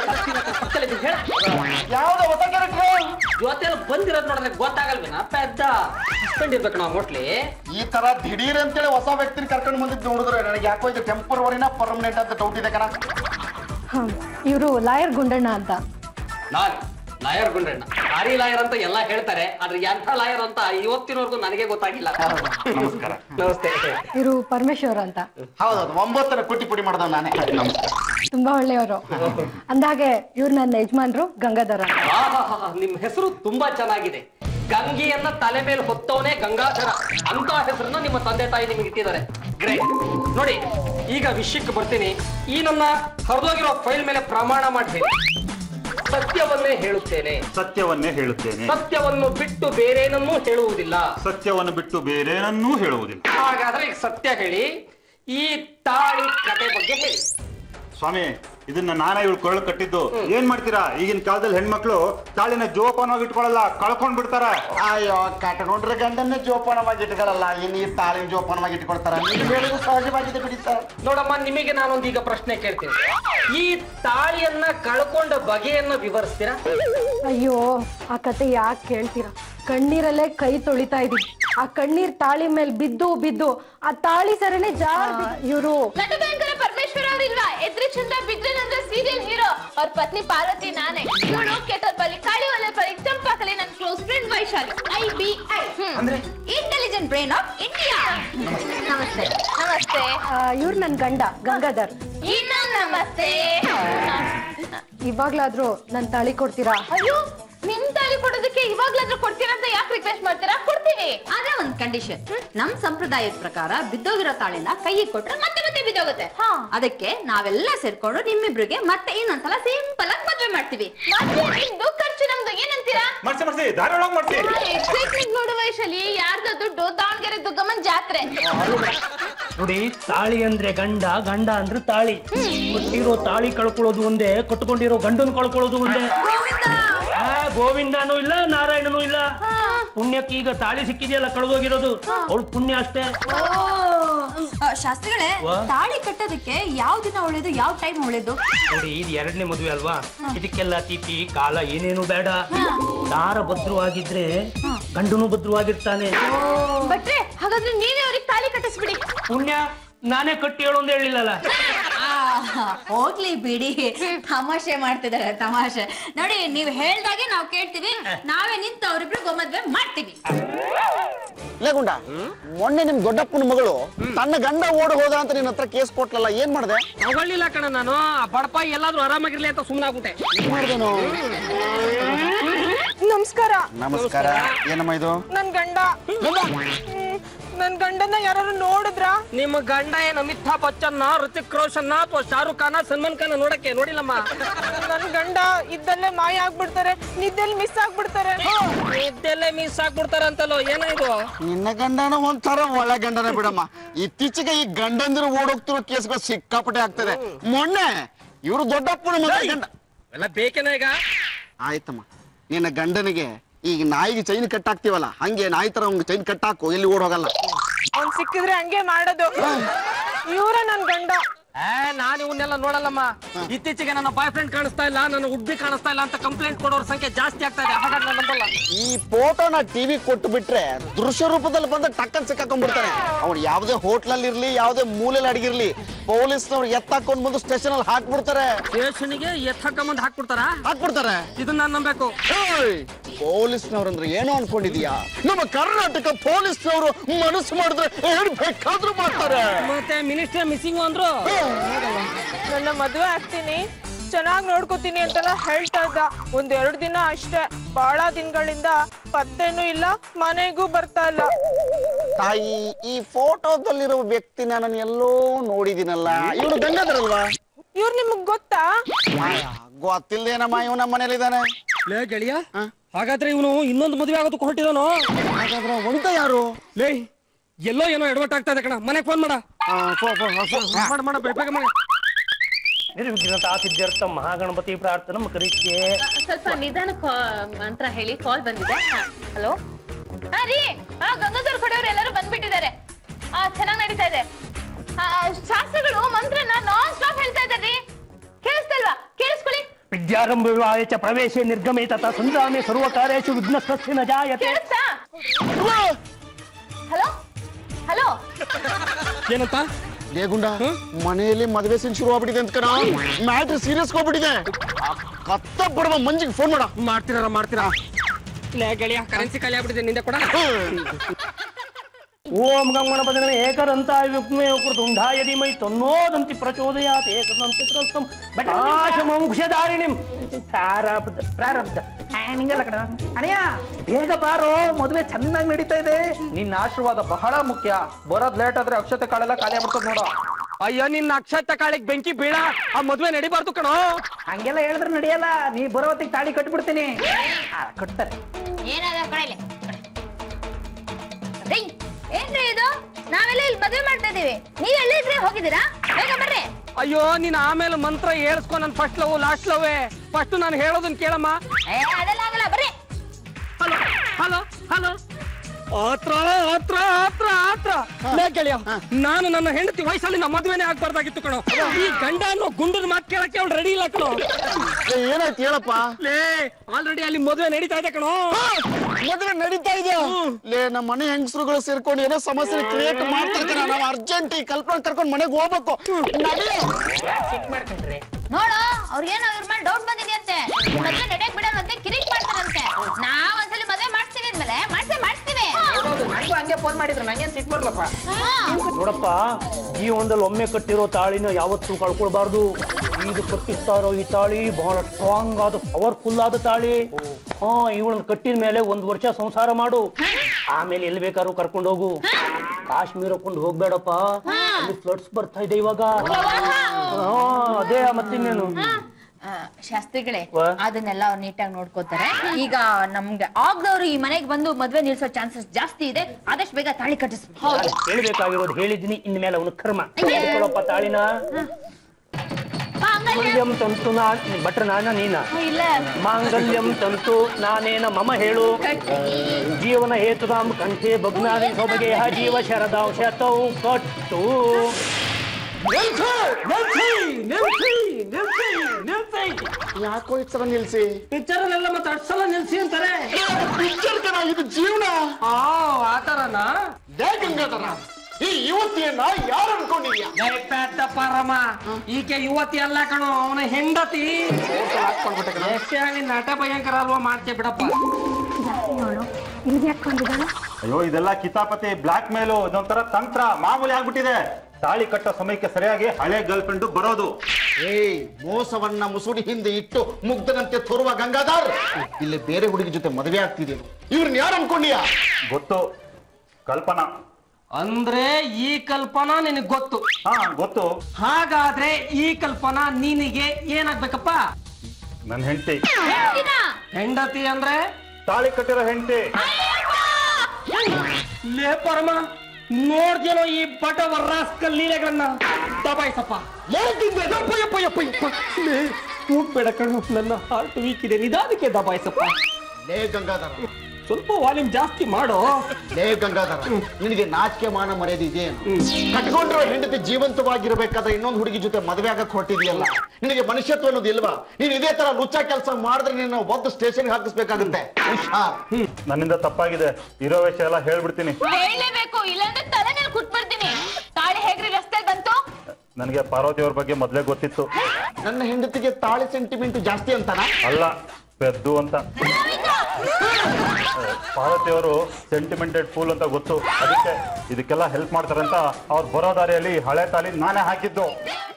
ಯಾವ್ದು ಹೊಸ ಕ್ಯಾರೆಕ್ಟರ್
ಇವತ್ತೆಲ್ಲ ಬಂದಿರೋದ್ ನೋಡಿದ್ರೆ ಗೊತ್ತಾಗಲ್ವೇನ ಪೆದ್ದ ಸಸ್ಪೆಂಡ್ ಇರ್ಬೇಕು ನಾವು ಮೋಸ್ಟ್ಲಿ
ಈ ತರ ದಿಢೀರ್ ಅಂತೇಳಿ ಹೊಸ ವ್ಯಕ್ತಿನ ಕರ್ಕೊಂಡು ಬಂದಿದ್ದು ನೋಡಿದ್ರೆ ನನಗೆ ಯಾಕೋ ಇದು ಟೆಂಪರವರಿನ ಪರ್ಮನೆಂಟ್ ಅಂತ ಡೌಟ್ ಇದೆ ಕಣ
ಇವರು ಲಾಯರ್ ಗುಂಡಣ್ಣ ಅಂತ
ನಾನ್ ಲಾಯರ್ ಗುಂಡ್ರಣ್ಣ ಭಾರಿ ಲಾಯರ್ ಅಂತ ಎಲ್ಲ ಹೇಳ್ತಾರೆ ಆದ್ರೆ ಎಂಥ ಲಾಯರ್ ಅಂತ ಇವತ್ತಿನವರೆಗೂ ನನಗೆ ಗೊತ್ತಾಗಿಲ್ಲ
ನಮಸ್ಕಾರ
ನಮಸ್ತೆ
ಇವರು ಪರಮೇಶ್ವರ್ ಅಂತ
ಹೌದೌದು ಒಂಬತ್ತರ ಕುಟ್ಟಿ ಪುಡಿ ಮಾಡ್ದ ನಾನೇ ನಮಸ್ಕಾರ
ತುಂಬಾ ಒಳ್ಳೆಯವರು ಅಂದಾಗೆ ಇವ್ರು ನನ್ನ ಯಜಮಾನ್ರು ಗಂಗಾಧರ ಅಂತ.
ಆಹಾಹಾಹಾ, ನಿಮ್ ಹೆಸರು ತುಂಬಾ ಚೆನ್ನಾಗಿದೆ ಗಂಗೆಯನ್ನ ತಲೆ ಮೇಲೆ ಹೊತ್ತವನೇ ಗಂಗಾಧರ ಅಂತ ಹೆಸರನ್ನ ನಿಮ್ಮ ತಂದೆ ತಾಯಿ ನಿಮಗೆ ಇಟ್ಟಿದ್ದಾರೆ ಗ್ರೇಟ್ ನೋಡಿ ಈಗ ವಿಷಯಕ್ಕೆ ಬರ್ತೀನಿ ಈ ನನ್ನ ಹರಿದೋಗಿರೋ ಫೈಲ್ ಮೇಲೆ ಪ್ರಮಾಣ ಮಾಡಿ ಹೇಳಿ ಸತ್ಯವನ್ನೇ ಹೇಳುತ್ತೇನೆ
ಸತ್ಯವನ್ನೇ ಹೇಳುತ್ತೇನೆ
ಸತ್ಯವನ್ನು ಬಿಟ್ಟು ಬೇರೇನನ್ನೂ ಹೇಳುವುದಿಲ್ಲ
ಸತ್ಯವನ್ನು ಬಿಟ್ಟು ಬೇರೇನನ್ನೂ ಹೇಳುವುದಿಲ್ಲ
ಹಾಗಾದ್ರೆ ಈಗ ಸತ್ಯ ಹೇಳಿ ಈ ತಾಳಿ ಕತೆ ಬಗ್ಗೆ ಹೇಳಿ
ಸ್ವಾಮಿ ಇದನ್ನ ನಾನೇ ಇವಳು ಕೊರಳು ಕಟ್ಟಿದ್ದು ಏನ್ ಮಾಡ್ತೀರಾ ಈಗಿನ ಕಾಲದಲ್ಲಿ ಹೆಣ್ಮಕ್ಳು ತಾಳಿನ ಜೋಪಾನವಾಗಿ ಇಟ್ಕೊಳ್ಳಲ್ಲ ಕಳ್ಕೊಂಡ್ ಬಿಡ್ತಾರ
ಅಯ್ಯೋ ಕಟ್ಕೊಂಡ್ರೆ ಗಂಡನ್ನೇ ಜೋಪಾನವಾಗಿ ಇಟ್ಕೊಳ್ಳಲ್ಲ ಇನ್ನು ಈ ತಾಳಿನ ಜೋಪಾನವಾಗಿ ಇಟ್ಕೊಳ್ತಾರ ನೀವು ಹೇಳಿದ್ರು ಸಹಜವಾಗಿದೆ ಬಿಡಿ ಸರ್
ನೋಡಮ್ಮ ನಿಮಗೆ ನಾನೊಂದು ಈಗ ಪ್ರಶ್ನೆ ಕೇಳ್ತೀನಿ ಈ ತಾಳಿಯನ್ನ ಕಳ್ಕೊಂಡ ಬಗೆಯನ್ನ ವಿವರಿಸ್ತೀರಾ
ಅಯ್ಯೋ ಆ ಕತೆ ಯಾಕೆ ಕೇಳ್ತೀರಾ ಕಣ್ಣೀರಲ್ಲೇ ಕೈ ತೊಳಿತಾ ಇದೀನಿ ಆ ಕಣ್ಣೀರ್ ತಾಳಿ ಮೇಲೆ ಬಿದ್ದು ಬಿದ್ದು ಆ ತಾಳಿ ಸರನೆ ಜಾರ್ ಇವರು
ನಟ ಭಯಂಕರ ಪರಮೇಶ್ವರ ಪರಮೇಶ್ವರ್ ಅವ್ರಿಲ್ವಾ ಎದ್ರಿ ಚಂದ್ರ ಬಿದ್ರೆ ನಂದ್ರ ಸೀರಿಯಲ್ ಹೀರೋ ಅವ್ರ ಪತ್ನಿ ಪಾರ್ವತಿ ನಾನೇ ಇವಳು ಕೆಟ್ಟೋರ್ ಪಲ್ಲಿ ಕಾಳಿ ಒಲೆ ಪಲ್ಲಿ ಚಂಪಾಕಲಿ ನನ್ನ close friend Vaishali I B I
intelligent brain of India ನಮಸ್ತೆ
ನಮಸ್ತೆ
ಇವ್ರು ನನ್ ಗಂಡ ಗಂಗಾಧರ್
ಇನ್ನು ನಮಸ್ತೆ
ಇವಾಗ್ಲಾದ್ರೂ ನನ್ ತಾಳಿ ಕೊಡ್ತೀರಾ
ಅಯ್ಯೋ ನಿಮ್ ತಾಳಿ ಕೊಡೋದಕ್ಕೆ ಇವಾಗ್ಲಾದ್ರೂ ಕೊಡ್ತೀರಾ ಅಂತ ಯಾಕೆ ರಿಕ್ವೆಸ್ಟ್ ಮಾಡ್ತೀರಾ ಕೊಡ್ತೀವಿ
ಆದ್ರೆ ಒಂದ್ ಕಂಡೀಷನ್ ನಮ್ ಸಂಪ್ರದಾಯದ ಪ್ರಕಾರ ಬಿದ್ದೋಗಿರೋ ತಾಳಿನ ಕೈಗೆ ಕೊಟ್ರೆ ಮತ್ತೆ ಮತ್ತೆ ಬಿದ್ದೋಗುತ್ತೆ ಅದಕ್ಕೆ ನಾವೆಲ್ಲ ಸೇರ್ಕೊಂಡು ನಿಮ್ಮಿಬ್ರಿಗೆ ಮತ್ತೆ ಇನ್ನೊಂದ್ಸಲ ಸಿಂಪಲ್ ಆಗಿ ಮದ್ವೆ ಮಾಡ್ತೀವಿ
ಮತ್ತೆ ನಿಮ್ದು ಖರ್ಚು ನಮ್ದು ಏನಂತೀರಾ
ಮಾಡ್ಸಿ ಮಾಡ್ಸಿ ದಾರಿ ಒಳಗ್ ಮಾಡ್ಸಿ
ಎಕ್ಸೈಟ್ಮೆಂಟ್ ನೋಡು ವಯಸ್ಸಲ್ಲಿ ಯಾರ್ದ ದುಡ್ಡು ದಾವಣಗೆರೆ ದುಗ್ಗಮ್ಮನ್ ಜಾತ್ರೆ
ನೋಡಿ ತಾಳಿ ಅಂದ್ರೆ ಗಂಡ ಗಂಡ ಅಂದ್ರೆ ತಾಳಿ ಕೊಟ್ಟಿರೋ ತಾಳಿ ಕಳ್ಕೊಳ್ಳೋದು ಒಂದೇ ಕೊಟ್ಕೊಂಡಿರೋ ಗಂಡನ್ ಕಳ್ಕೊಳ್ಳೋದು ಒಂದೇ ಆ, ಗೋವಿಂದನೂ ಇಲ್ಲ ನಾರಾಯಣನೂ ಇಲ್ಲ ಪುಣ್ಯಕ್ಕೆ ಈಗ ತಾಳಿ ಸಿಕ್ಕಿದೆಯಲ್ಲ ಕಳೆದೋಗಿರೋದು ಅವ್ಳು ಪುಣ್ಯ ಅಷ್ಟೇ
ಆ, ಶಾಸ್ತ್ರಿಗಳೇ
ವಾ?
ತಾಳಿ ಕಟ್ಟೋದಕ್ಕೆ ಯಾವ ದಿನ ಒಳ್ಳೇದು ಯಾವ ಟೈಮ್ ಒಳ್ಳೇದು
ನೋಡಿ ಇದು ಎರಡನೇ ಮದುವೆ ಅಲ್ವಾ ಇದಕ್ಕೆಲ್ಲ ತಿಥಿ ಕಾಲ ಏನೇನು ಬೇಡ ದಾರ ಭದ್ರವಾಗಿದ್ರೆ ಗಂಡನು ಭದ್ರವಾಗಿರ್ತಾನೆ
ಬಟ್ರೆ ಹಾಗಾದ್ರೆ ನೀವೇ ಅವ್ರಿಗೆ ತಾಳಿ ಕಟ್ಟಿಸ್ಬಿಡಿ
ಪುಣ್ಯ ನಾನೇ ಕಟ್ಟಿ ಹೇಳು ಅಂತ ಹೇಳಿಲ್ಲಲ್ಲ
ಆ, ಹೋಗ್ಲಿ ಬಿಡಿ ತಮಾಷೆ ಮಾಡ್ತಿದಾರೆ ತಮಾಷೆ ನೋಡಿ ನೀವ್ ಹೇಳ್ದಾಗೆ ನಾವ್ ಕೇಳ್ತೀವಿ ನಾವೇ ನಿಂತು ಅವ್ರಿಬ್ರು ಮದ್ವೆ ಮಾಡ್ತೀವಿ
ಲೇ ಗುಂಡ ಮೊನ್ನೆ ನಿಮ್ ದೊಡ್ಡಪ್ಪನ ಮಗಳು ತನ್ನ ಗಂಡ ಓಡ್ ಹೋದ ಅಂತ ನಿನ್ನ ಹತ್ರ ಕೇಸ್ ಕೊಟ್ಲಲ್ಲ ಏನ್ ಮಾಡ್ದೆ
ತಗೊಳ್ಳಿಲ್ಲ ಕಣ ನಾನು ಆ ಬಡಪ ಎಲ್ಲಾದ್ರೂ ಆರಾಮಾಗಿರ್ಲಿ ಅಂತ ಸುಮ್ಮನಾಗ್ಬಿಟ್ಟೆ
ಏನ್ ಮಾಡ್ದೇನು
ನಮಸ್ಕಾರ
ನಮಸ್ಕಾರ ಏನಮ್ಮ ಇದು
ನನ್ ಗಂಡ ನನ್ ಗಂಡನ ಯಾರು ನೋಡಿದ್ರ
ನಿಮ್ಮ ಗಂಡ ಏನ್ ಅಮಿತಾಬ್ ಬಚ್ಚನ್ನ ಋತಿಕ್ ರೋಷನ್ನ ಅಥವಾ ಶಾರುಖ್ ಖಾನ ಸಲ್ಮಾನ್ ಖಾನ ನೋಡಕ್ಕೆ ನೋಡಿಲ್ಲಮ್ಮ
ನನ್ ಗಂಡ ಇದ್ದಲ್ಲೇ ಮಾಯ ಆಗ್ಬಿಡ್ತಾರೆ ನಿದ್ದೆಲ್ಲಿ ಮಿಸ್ ಆಗ್ಬಿಡ್ತಾರೆ
ಇದ್ದೆಲ್ಲೇ ಮಿಸ್ ಆಗ್ಬಿಡ್ತಾರ ಅಂತಲೋ ಏನಾಯ್ತು
ನಿನ್ನ ಗಂಡನ ಒಂಥರ ಒಳ್ಳೆ ಗಂಡನ ಬಿಡಮ್ಮ ಇತ್ತೀಚೆಗೆ ಈ ಗಂಡಂದಿರು ಓಡೋಗ್ತಿರೋ ಕೇಸ್ಗಳು ಸಿಕ್ಕಾಪಟ್ಟೆ ಆಗ್ತದೆ ಮೊನ್ನೆ ಇವರು ದೊಡ್ಡಪ್ಪನ ಮಗ ಗಂಡ
ಎಲ್ಲ ಬೇಕೇನ ಈಗ
ಆಯ್ತಮ್ಮ ನಿನ್ನ ಗಂಡನಿಗೆ ಈಗ ನಾಯಿಗೆ ಚೈನ್ ಕಟ್ಟಾಕ್ತಿವಲ್ಲ ಹಂಗೆ ನಾಯಿ ತರ ಅವ್ನಿಗೆ ಚೈನ್ ಕಟ್ಟಾಕು ಎಲ್ಲಿ ಓಡ್ ಹೋಗಲ್ಲ
ಅವ್ನ್ ಸಿಕ್ಕಿದ್ರೆ ಹಂಗೆ ಮಾಡೋದು ಇವ್ರ ನನ್ ಗಂಡ
ಏ ನಾನು ಇವನ್ನೆಲ್ಲ ನೋಡಲ್ಲಮ್ಮ ಇತ್ತೀಚೆಗೆ ನನ್ನ ಬಾಯ್ ಫ್ರೆಂಡ್ ಕಾಣಿಸ್ತಾ ಇಲ್ಲ ನನ್ನ ಉಡ್ಬಿ ಕಾಣಿಸ್ತಾ ಇಲ್ಲ ಅಂತ ಕಂಪ್ಲೇಂಟ್ ಕೊಡೋರ್ ಸಂಖ್ಯೆ ಜಾಸ್ತಿ ಆಗ್ತಾ ಇದೆ ಹಾಗಾಗಿ ನಾನು ನಂಬಲ್ಲ
ಈ ಫೋಟೋನ ಟಿವಿ ಕೊಟ್ಟು ಬಿಟ್ರೆ ದೃಶ್ಯ ರೂಪದಲ್ಲಿ ಬಂದು ಟಕ್ಕನ್ ಸಿಕ್ಕಾಕೊಂಡ್ಬಿಡ್ತಾನೆ ಅವ್ನು ಯಾವ್ದೇ ಹೋಟ್ಲಲ್ಲಿ ಇರ್ಲಿ ಯಾವ್ದೇ ಮೂಲೆಯಲ್ಲಿ ಅಡಗಿರ್ಲಿ ಪೊಲೀಸ್ನವ್ರು ಎತ್ತಾಕೊಂಡ್ ಬಂದು ಸ್ಟೇಷನ್ ಅಲ್ಲಿ ಹಾಕ್ಬಿಡ್ತಾರೆ
ಸ್ಟೇಷನ್ಗೆ ಎತ್ತಕೊಂಬಂದ್ ಹಾಕ್ಬಿಡ್ತಾರ
ಹಾಕ್ಬಿಡ್ತಾರೆ
ಇದನ್ನ ನಾನು ನಂಬೇಕು
ಪೊಲೀಸ್ನವ್ರಂದ್ರೆ ಏನೋ ಅನ್ಕೊಂಡಿದೀಯಾ ನಮ್ಮ ಕರ್ನಾಟಕ ಪೊಲೀಸ್ನವರು ಮನಸ್ಸು ಮಾಡಿದ್ರೆ ಏನ್ ಬೇಕಾದ್ರೂ ಮಾಡ್ತಾರೆ
ಮತ್ತೆ ಮಿನಿಸ್ಟರ್ ಮಿಸ್ಸಿಂಗ್ ಅಂದ್ರು
ನನ್ನ ಮದ್ವೆ ಆಗ್ತೀನಿ ಚೆನ್ನಾಗ್ ನೋಡ್ಕೋತೀನಿ ಅಂತೆಲ್ಲ ಹೇಳ್ತಾ ಇದ್ದ ಒಂದ್ ಎರಡ್ ದಿನ ಅಷ್ಟೇ ಬಹಳ ದಿನಗಳಿಂದ ಪತ್ತೆನೂ ಇಲ್ಲ ಮನೆಗೂ ಬರ್ತಾ ಇಲ್ಲ
ತಾಯಿ ಈ ಫೋಟೋದಲ್ಲಿರೋ ವ್ಯಕ್ತಿನ ನಾನು ಎಲ್ಲೋ ನೋಡಿದಿನಲ್ಲ ಇವನು ಗಂಗಾಧರಲ್ವಾ
ಇವ್ರು ನಿಮಗ್ ಗೊತ್ತಾ
ಗೊತ್ತಿಲ್ದೇನಮ್ಮ ಇವ್ ನಮ್ಮ ಮನೇಲಿದ್ದಾನೆ
ಲೇ ಗೆಳೆಯ ಹಾಗಾದ್ರೆ ಇವನು ಇನ್ನೊಂದು ಮದುವೆ ಆಗೋದಕ್ಕೆ ಹೊರಟಿದಾನೋ
ಹಾಗಾದ್ರೆ ಒಂಟ ಯಾರು
ಲೇ ಎಲ್ಲೋ ಏನೋ ಎಡವಟ್ ಆಗ್ತಾ ಇದೆ ಕಣ ಮನೆಗೆ ಫೋನ್ ಮಾಡ
ಆ, ಫೋ- ಫೋ- ಫೋ-
ಮಾಡ ಮಾಡ ಬೇಗ ಬೇಗ ಮಾಡ
ನಿರ್ವಿಘ್ನತ ಸಿದ್ಧಾರ್ಥ ಮಹಾಗಣಪತಿ ಪ್ರಾರ್ಥನಾ ಕರಿಕೆ
ಸ್ವಲ್ಪ ನಿಧಾನ ಮಂತ್ರ ಹೇಳಿ ಕಾಲ್ ಬಂದಿದೆ ಹಲೋ ಹಾ ರೀ ಹಾ ಗಂಗಾಧರ್ ಕಡೆಯವ್ರು ಎಲ್ಲರೂ ಬಂದ್ಬಿಟ್ಟಿದ್ದಾರೆ ಆ ಚೆನ್ನಾಗ್ ನಡೀತಾ ಇದೆ ಆ, ಶಾಸ್ತ್ರಗಳು ಮಂತ್ರನ ನಾನ್ ಸ್ಟಾಪ್ ಹೇಳ್ತಾ ಇದ್ದಾರೆ ಕೇಳಿಸ್ತಲ್ವಾ ಕೇಳಿಸ್ಕೊಳ್ಳಿ
ವಿದ್ಯಾರಂಭ ವಿವಾಹ ಚ ಪ್ರವೇಶ ನಿರ್ಗಮೆ ತಥಾ ಸಂಗ್ರಾಮೆ ಸರ್ವ ಕಾರ್ಯೇಷು ವಿಘ್ನಸ್ತಸ್ಯ ನ ಜಾಯತೆ
ಕೇಳಿಸ್ತಾ ಹಲೋ ಹಲೋ
ಏನಂತ
ದೇಗುಂಡ ಮನೆಯಲ್ಲಿ ಮದುವೆ ಸೀನ್ ಶುರು ಆಗ್ಬಿಟ್ಟಿದೆ ಅಂತ ಕಣ ಮ್ಯಾಟ್ರ್ ಸೀರಿಯಸ್ ಹೋಗ್ಬಿಟ್ಟಿದೆ ಆ ಕತ್ತ ಬಡವ ಮಂಜಿಗೆ ಫೋನ್ ಮಾಡ
ಮಾಡ್ತೀರ ಮಾಡ್ತೀರಾ ಲೇ ಗೆಳೆಯ ಕರೆನ್ಸಿ ಖಾಲಿ ಆಗ್ಬಿಟ್ಟಿದೆ ನಿಂದೆ ಕೂಡ
ಓಂ ಗಂಗಣಪತಿನ ಏಕದಂತಾಯ ವಿಘ್ನೇ ಕೃತುಂಡಾಯ ಧೀಮೈ ತನ್ನೋದಂತಿ ಪ್ರಚೋದಯಾತ್ ಏಕದಂತಿ ತ್ರಸ್ತಂ ಬಟಾಶಮಂಕ್ಷಧಾರಿಣಿಂ ಪ್ರಾರಬ್ಧ ಪ್ರಾರಬ್ಧ ಆ, ನಿಂಗಲ್ಲ ಕಣ ಅಣಯ್ಯ ಬೇಗ ಬಾರೋ ಮದುವೆ ಚೆನ್ನಾಗಿ ನಡೀತಾ ಇದೆ
ನಿನ್ನ ಆಶೀರ್ವಾದ ಬಹಳ ಮುಖ್ಯ ಬರೋದ್ ಲೇಟ್ ಆದ್ರೆ ಅಕ್ಷತೆ ಕಾಳೆಲ್ಲ ಖಾಲಿ ಆಗ್ಬಿಡ್ತದ ನೋಡು
ಅಯ್ಯೋ ನಿನ್ನ ಅಕ್ಷತ ಕಾಳಿಗೆ ಬೆಂಕಿ ಬೀಳ ಆ ಮದ್ವೆ ನಡಿಬಾರ್ದು ಕಣೋ
ಹಂಗೆಲ್ಲ ಹೇಳಿದ್ರೆ ನಡೆಯಲ್ಲ ನೀ ಬರೋತ್ತಿಗೆ ತಾಳಿ ಕಟ್ಬಿಡ್ತೀನಿ ಆ, ಕಟ್ತಾರೆ
ಏನಾದ ಕಡೆಯಲ್ಲಿ ಏನ್ರಿ ಇದು ನಾವೆಲ್ಲ ಇಲ್ಲಿ ಮದುವೆ ಮಾಡ್ತಾ ಇದೀವಿ ನೀವ್ ಎಲ್ಲಿದ್ರಿ ಹೋಗಿದ್ದೀರಾ ಬೇಗ ಬರ್ರಿ
ಅಯ್ಯೋ ನೀನ್ ಆಮೇಲೆ ಮಂತ್ರ ಹೇಳ್ಸ್ಕೊ ನನ್ first love last love first ನಾನು ಹೇಳೋದನ್ನ ಕೇಳಮ್ಮ
ಏ, ಅದೆಲ್ಲ ಆಗಲ್ಲ ಬರ್ರಿ
ಹಲೋ ಹಲೋ ಹಲೋ ಆತ್ರ ಆತ್ರ ಆತ್ರ ಆತ್ರ ಲೇ ಗೆಳೆಯ ನಾನು ನನ್ನ ಹೆಂಡತಿ ವಯಸ್ಸಲ್ಲಿ ನಮ್ಮ ಮದುವೆನೇ ಆಗ್ಬಾರ್ದಾಗಿತ್ತು ಕಣೋ ಈ ಗಂಡ ಅನ್ನೋ ಗುಂಡನ ಮಾತು ಕೇಳಕ್ಕೆ ಅವ್ಳು ರೆಡಿ ಇಲ್ಲ ಕಣೋ
ಏನಾಯ್ತು ಹೇಳಪ್ಪ
ಲೇ ಆಲ್ರೆಡಿ ಅಲ್ಲಿ ಮದುವೆ ನಡೀತಾ ಇದೆ ಕಣೋ
ಮದುವೆ ನಡೀತಾ ಇದೆಯಾ ಲೇ ನಮ್ಮ ಮನೆ ಹೆಂಗಸರುಗಳು ಸೇರ್ಕೊಂಡು ಏನೋ ಸಮಸ್ಯೆ ಕ್ರಿಯೇಟ್ ಮಾಡ್ತಿರ್ತಾರೆ ನಾವು ಅರ್ಜೆಂಟ್ ಈ ಕಲ್ಪನೆ ಕರ್ಕೊಂಡು ಮನೆಗೆ ಹೋಗ್ಬೇಕು ನಡಿ.
ನೋಡು ಅವ್ರಿಗೇನೋ ಇವ್ರ ಮೇಲೆ ಡೌಟ್ ಬಂದಿದೆಯಂತೆ ಮದ್ವೆ ನಡೆಯಕ್ ಬಿಡಲ್ವಂತೆ ಕಿರಿಕ್ ಮಾಡ್ತಾರಂತೆ ನಾವ್ ಒಂದ್ಸಲಿ ಮದ್ವೆ ಮಾಡ್ತೀವಿ ಅಂದ್ಮೇಲೆ ಮಾಡ್ಸೇ ಮಾಡ್ತೀವಿ
ನನಗೂ ಹಂಗೆ ಫೋನ್ ಮಾಡಿದ್ರು ನಂಗೆ ಸಿಟ್ಟು ಬರ್ಲಪ್ಪ
ನೋಡಪ್ಪ ಜೀವನದಲ್ಲಿ ಒಮ್ಮೆ ಕಟ್ಟಿರೋ ತಾಳಿನ ಯಾವತ್ತೂ ಕಳ್ಕೊಳ್ಬಾರ್ದು ಇದು ಕಟ್ಟಿಸ್ತಾ ಇರೋ ಈ ತಾಳಿ ಬಹಳ ಸ್ಟ್ರಾಂಗ್ ಆದ ಪವರ್ಫುಲ್ ಆದ ತಾಳಿ ಹಾ ಇವಳನ್ನ ಕಟ್ಟಿದ ಮೇಲೆ ಒಂದ್ ವರ್ಷ ಸಂಸಾರ ಮಾಡು ಆಮೇಲೆ ಎಲ್ಲಿ ಬೇಕಾದ್ರೂ ಕರ್ಕೊಂಡು ಹೋಗು ಕಾಶ್ಮೀರ ಕೊಂಡು ಹೋಗ್ಬೇಡಪ್ಪ ಅಲ್ಲಿ ಫ್ಲಡ್ಸ್ ಬರ್ತಾ ಇದೆ ಇವಾಗ ಹಾ ಅದೇ ಮತ್ತಿನ್ನೇನು
ಆ, ಶಾಸ್ತ್ರಿಗಳೇ
ವಾ?
ಅದನ್ನೆಲ್ಲ ಅವ್ರು ನೀಟಾಗಿ ನೋಡ್ಕೋತಾರೆ ಈಗ ನಮ್ಗೆ ಆಗ್ದವ್ರು ಈ ಮನೆಗೆ ಬಂದು ಮದ್ವೆ ನಿಲ್ಸೋ ಚಾನ್ಸಸ್ ಜಾಸ್ತಿ ಇದೆ ಆದಷ್ಟು ಬೇಗ ತಾಳಿ ಕಟ್ಟಿಸ್ಬಿಡಿ
ನಾನು ಹೇಳ್ಬೇಕಾಗಿರೋದು ಹೇಳಿದ್ದೀನಿ ಇನ್ಮೇಲೆ ಅವನು ಕರ್ಮ ಕೊಡಪ್ಪ ತಾಳಿನ ಮಾಂಗಲ್ಯಂ ತಂತು ನಾ ಭಟ್ರ ನಾನ ನೀನ
ಇಲ್ಲ
ಮಾಂಗಲ್ಯಂ ತಂತು ನಾನೇನ ಮಮ ಹೇಳು ಜೀವನ ಹೇತುದಾಂ ಕಂಠೆ ಭಗ್ನಾದಿ ಸೊಬಗೆ ಹ ಜೀವ ಶರದಾಂಶ ತೌ ಕಟ್ಟು
ಯಾಕೋ ಈ ಸಲ ನಿಲ್ಸಿ
ಪಿಕ್ಚರ್ ಅಲ್ಲೆಲ್ಲ ಮತ್ತೆ ಅಷ್ಟ್ ಸಲ ನಿಲ್ಸಿ ಅಂತಾರೆ
ಪಿಕ್ಚರ್ ಕಣ ಇದು ಜೀವನ
ಆ ಆತರನ
ಲೇ ಗಂಗಾಧರ ಈ ಯುವತಿಯನ್ನ ಯಾರು ಅನ್ಕೊಂಡಿದ್ಯಾ
ಪರಮ ಈಕೆ ಯುವತಿ ಅಲ್ಲ ಕಣೋ ಅವನ ಹೆಂಡತಿ ಎಷ್ಟೇ ಆಗಲಿ ನಟ ಭಯಂಕರ ಅಲ್ವಾ ಮಾಡ್ತೇ ಬಿಡಪ್ಪ
ಅಯ್ಯೋ ಇದೆಲ್ಲ ಕಿತಾಪತಿ ಬ್ಲಾಕ್ ಮೇಲು ಇದೊಂಥರ ತಂತ್ರ ಮಾಮೂಲಿ ಆಗ್ಬಿಟ್ಟಿದೆ ತಾಳಿ ಕಟ್ಟೋ ಸಮಯಕ್ಕೆ ಸರಿಯಾಗಿ ಹಳೆ ಗರ್ಲ್ ಫ್ರೆಂಡ್ ಬರೋದು
ಏಯ್ ಮೋಸವನ್ನ ಮುಸುಡಿ ಹಿಂದೆ ಇಟ್ಟು ಮುಗ್ಧನಂತೆ ತೋರುವ ಗಂಗಾಧರ್ ಇಲ್ಲಿ ಬೇರೆ ಹುಡುಗಿ ಜೊತೆ ಮದುವೆ ಆಗ್ತಿದ್ದೀನಿ ಇವ್ರನ್ನ ಯಾರು ಅನ್ಕೊಂಡಿಯಾ
ಗೊತ್ತು ಕಲ್ಪನಾ
ಅಂದ್ರೆ ಈ ಕಲ್ಪನಾ ನಿನಗ್ ಗೊತ್ತು
ಹಾ ಗೊತ್ತು
ಹಾಗಾದ್ರೆ ಈ ಕಲ್ಪನಾ ನಿನಗೆ ಏನಾಗ್ಬೇಕಪ್ಪ
ನನ್ನ ಹೆಂಡತಿ
ಹೆಂಡತಿ ಅಂದ್ರೆ
ತಾಳಿ ಕಟ್ಟಿರೋ ಹೆಂಡತಿ
ಲೇ ಪರಮ ನೋಡ್ದೇನೋ ಈ ಬಟವ ರಾಸ್ಕಲ್ ಲೀಲೆಗಳನ್ನ ದಬಾಯಿಸಪ್ಪ ಯಪ್ಪ ಯಪ್ಪ ಯಪ್ಪ ಯಪ್ಪ ಲೇ ಹೋಗ್ಬೇಡ ಕಣ್ಣು ನನ್ನ ಹಾರ್ಟ್ ವೀಕ್ ಇದೆ ನಿಧಾನಕ್ಕೆ ದಬಾಯಿಸಪ್ಪ
ಲೇ ಗಂಗಾಧರ
ಸ್ವಲ್ಪ ವಾಲ್ಯೂಮ್ ಜಾಸ್ತಿ ಮಾಡು
ಲೇ ಗಂಗಾಧರ ನಿನಗೆ ನಾಚಿಕೆ ಮಾನ ಮರ್ಯಾದೆ ಇದೆಯೇನು ಕಟ್ಕೊಂಡಿರೋ ಹೆಂಡತಿ ಜೀವಂತವಾಗಿರ್ಬೇಕಾದ್ರೆ ಇನ್ನೊಂದು ಹುಡುಗಿ ಜೊತೆ ಮದುವೆ ಆಗಕ್ ಹೊರಟಿದ್ಯಲ್ಲ ನಿನಗೆ ಮನುಷ್ಯತ್ವ ಅನ್ನೋದು ಇಲ್ವಾ ನೀನ್ ಇದೇ ತರ ಲುಚ್ಚ ಕೆಲಸ ಮಾಡಿದ್ರೆ ನಿನ್ನ ಒದ್ದು ಸ್ಟೇಷನ್ ಹಾಕಿಸ್ಬೇಕಾಗುತ್ತೆ ಹುಷಾರ್
ನನ್ನಿಂದ ತಪ್ಪಾಗಿದೆ ಇರೋ ವಿಷಯ ಎಲ್ಲ ಹೇಳ್ಬಿಡ್ತೀನಿ
ಹೇಳಲೇಬೇಕು ಇಲ್ಲಾಂದ್ರೆ ತಲೆ ಮೇಲೆ ಕುಟ್ ಬರ್ತೀನಿ ತಾಳಿ ಹೇಗ್ರಿ ರಸ್ತೆ ಬಂತು
ನನಗೆ ಪಾರ್ವತಿ ಅವ್ರ ಬಗ್ಗೆ ಮೊದಲೇ ಗೊತ್ತಿತ್ತು
ನನ್ನ ಹೆಂಡತಿಗೆ ತಾಳಿ ಸೆಂಟಿಮೆಂಟ್ ಜಾಸ್ತಿ ಅಂತಾನ
ಅಲ್ಲ ಪೆದ್ದು ಅಂತ ಪಾರ್ವತಿ ಅವರು ಸೆಂಟಿಮೆಂಟೆಡ್ ಫೂಲ್ ಅಂತ ಗೊತ್ತು ಅದಕ್ಕೆ ಇದಕ್ಕೆಲ್ಲ ಹೆಲ್ಪ್ ಮಾಡ್ತಾರೆ ಅಂತ ಅವ್ರು ಬರೋ ದಾರಿಯಲ್ಲಿ ಹಳೆ ತಾಲಿ ನಾನೇ ಹಾಕಿದ್ದು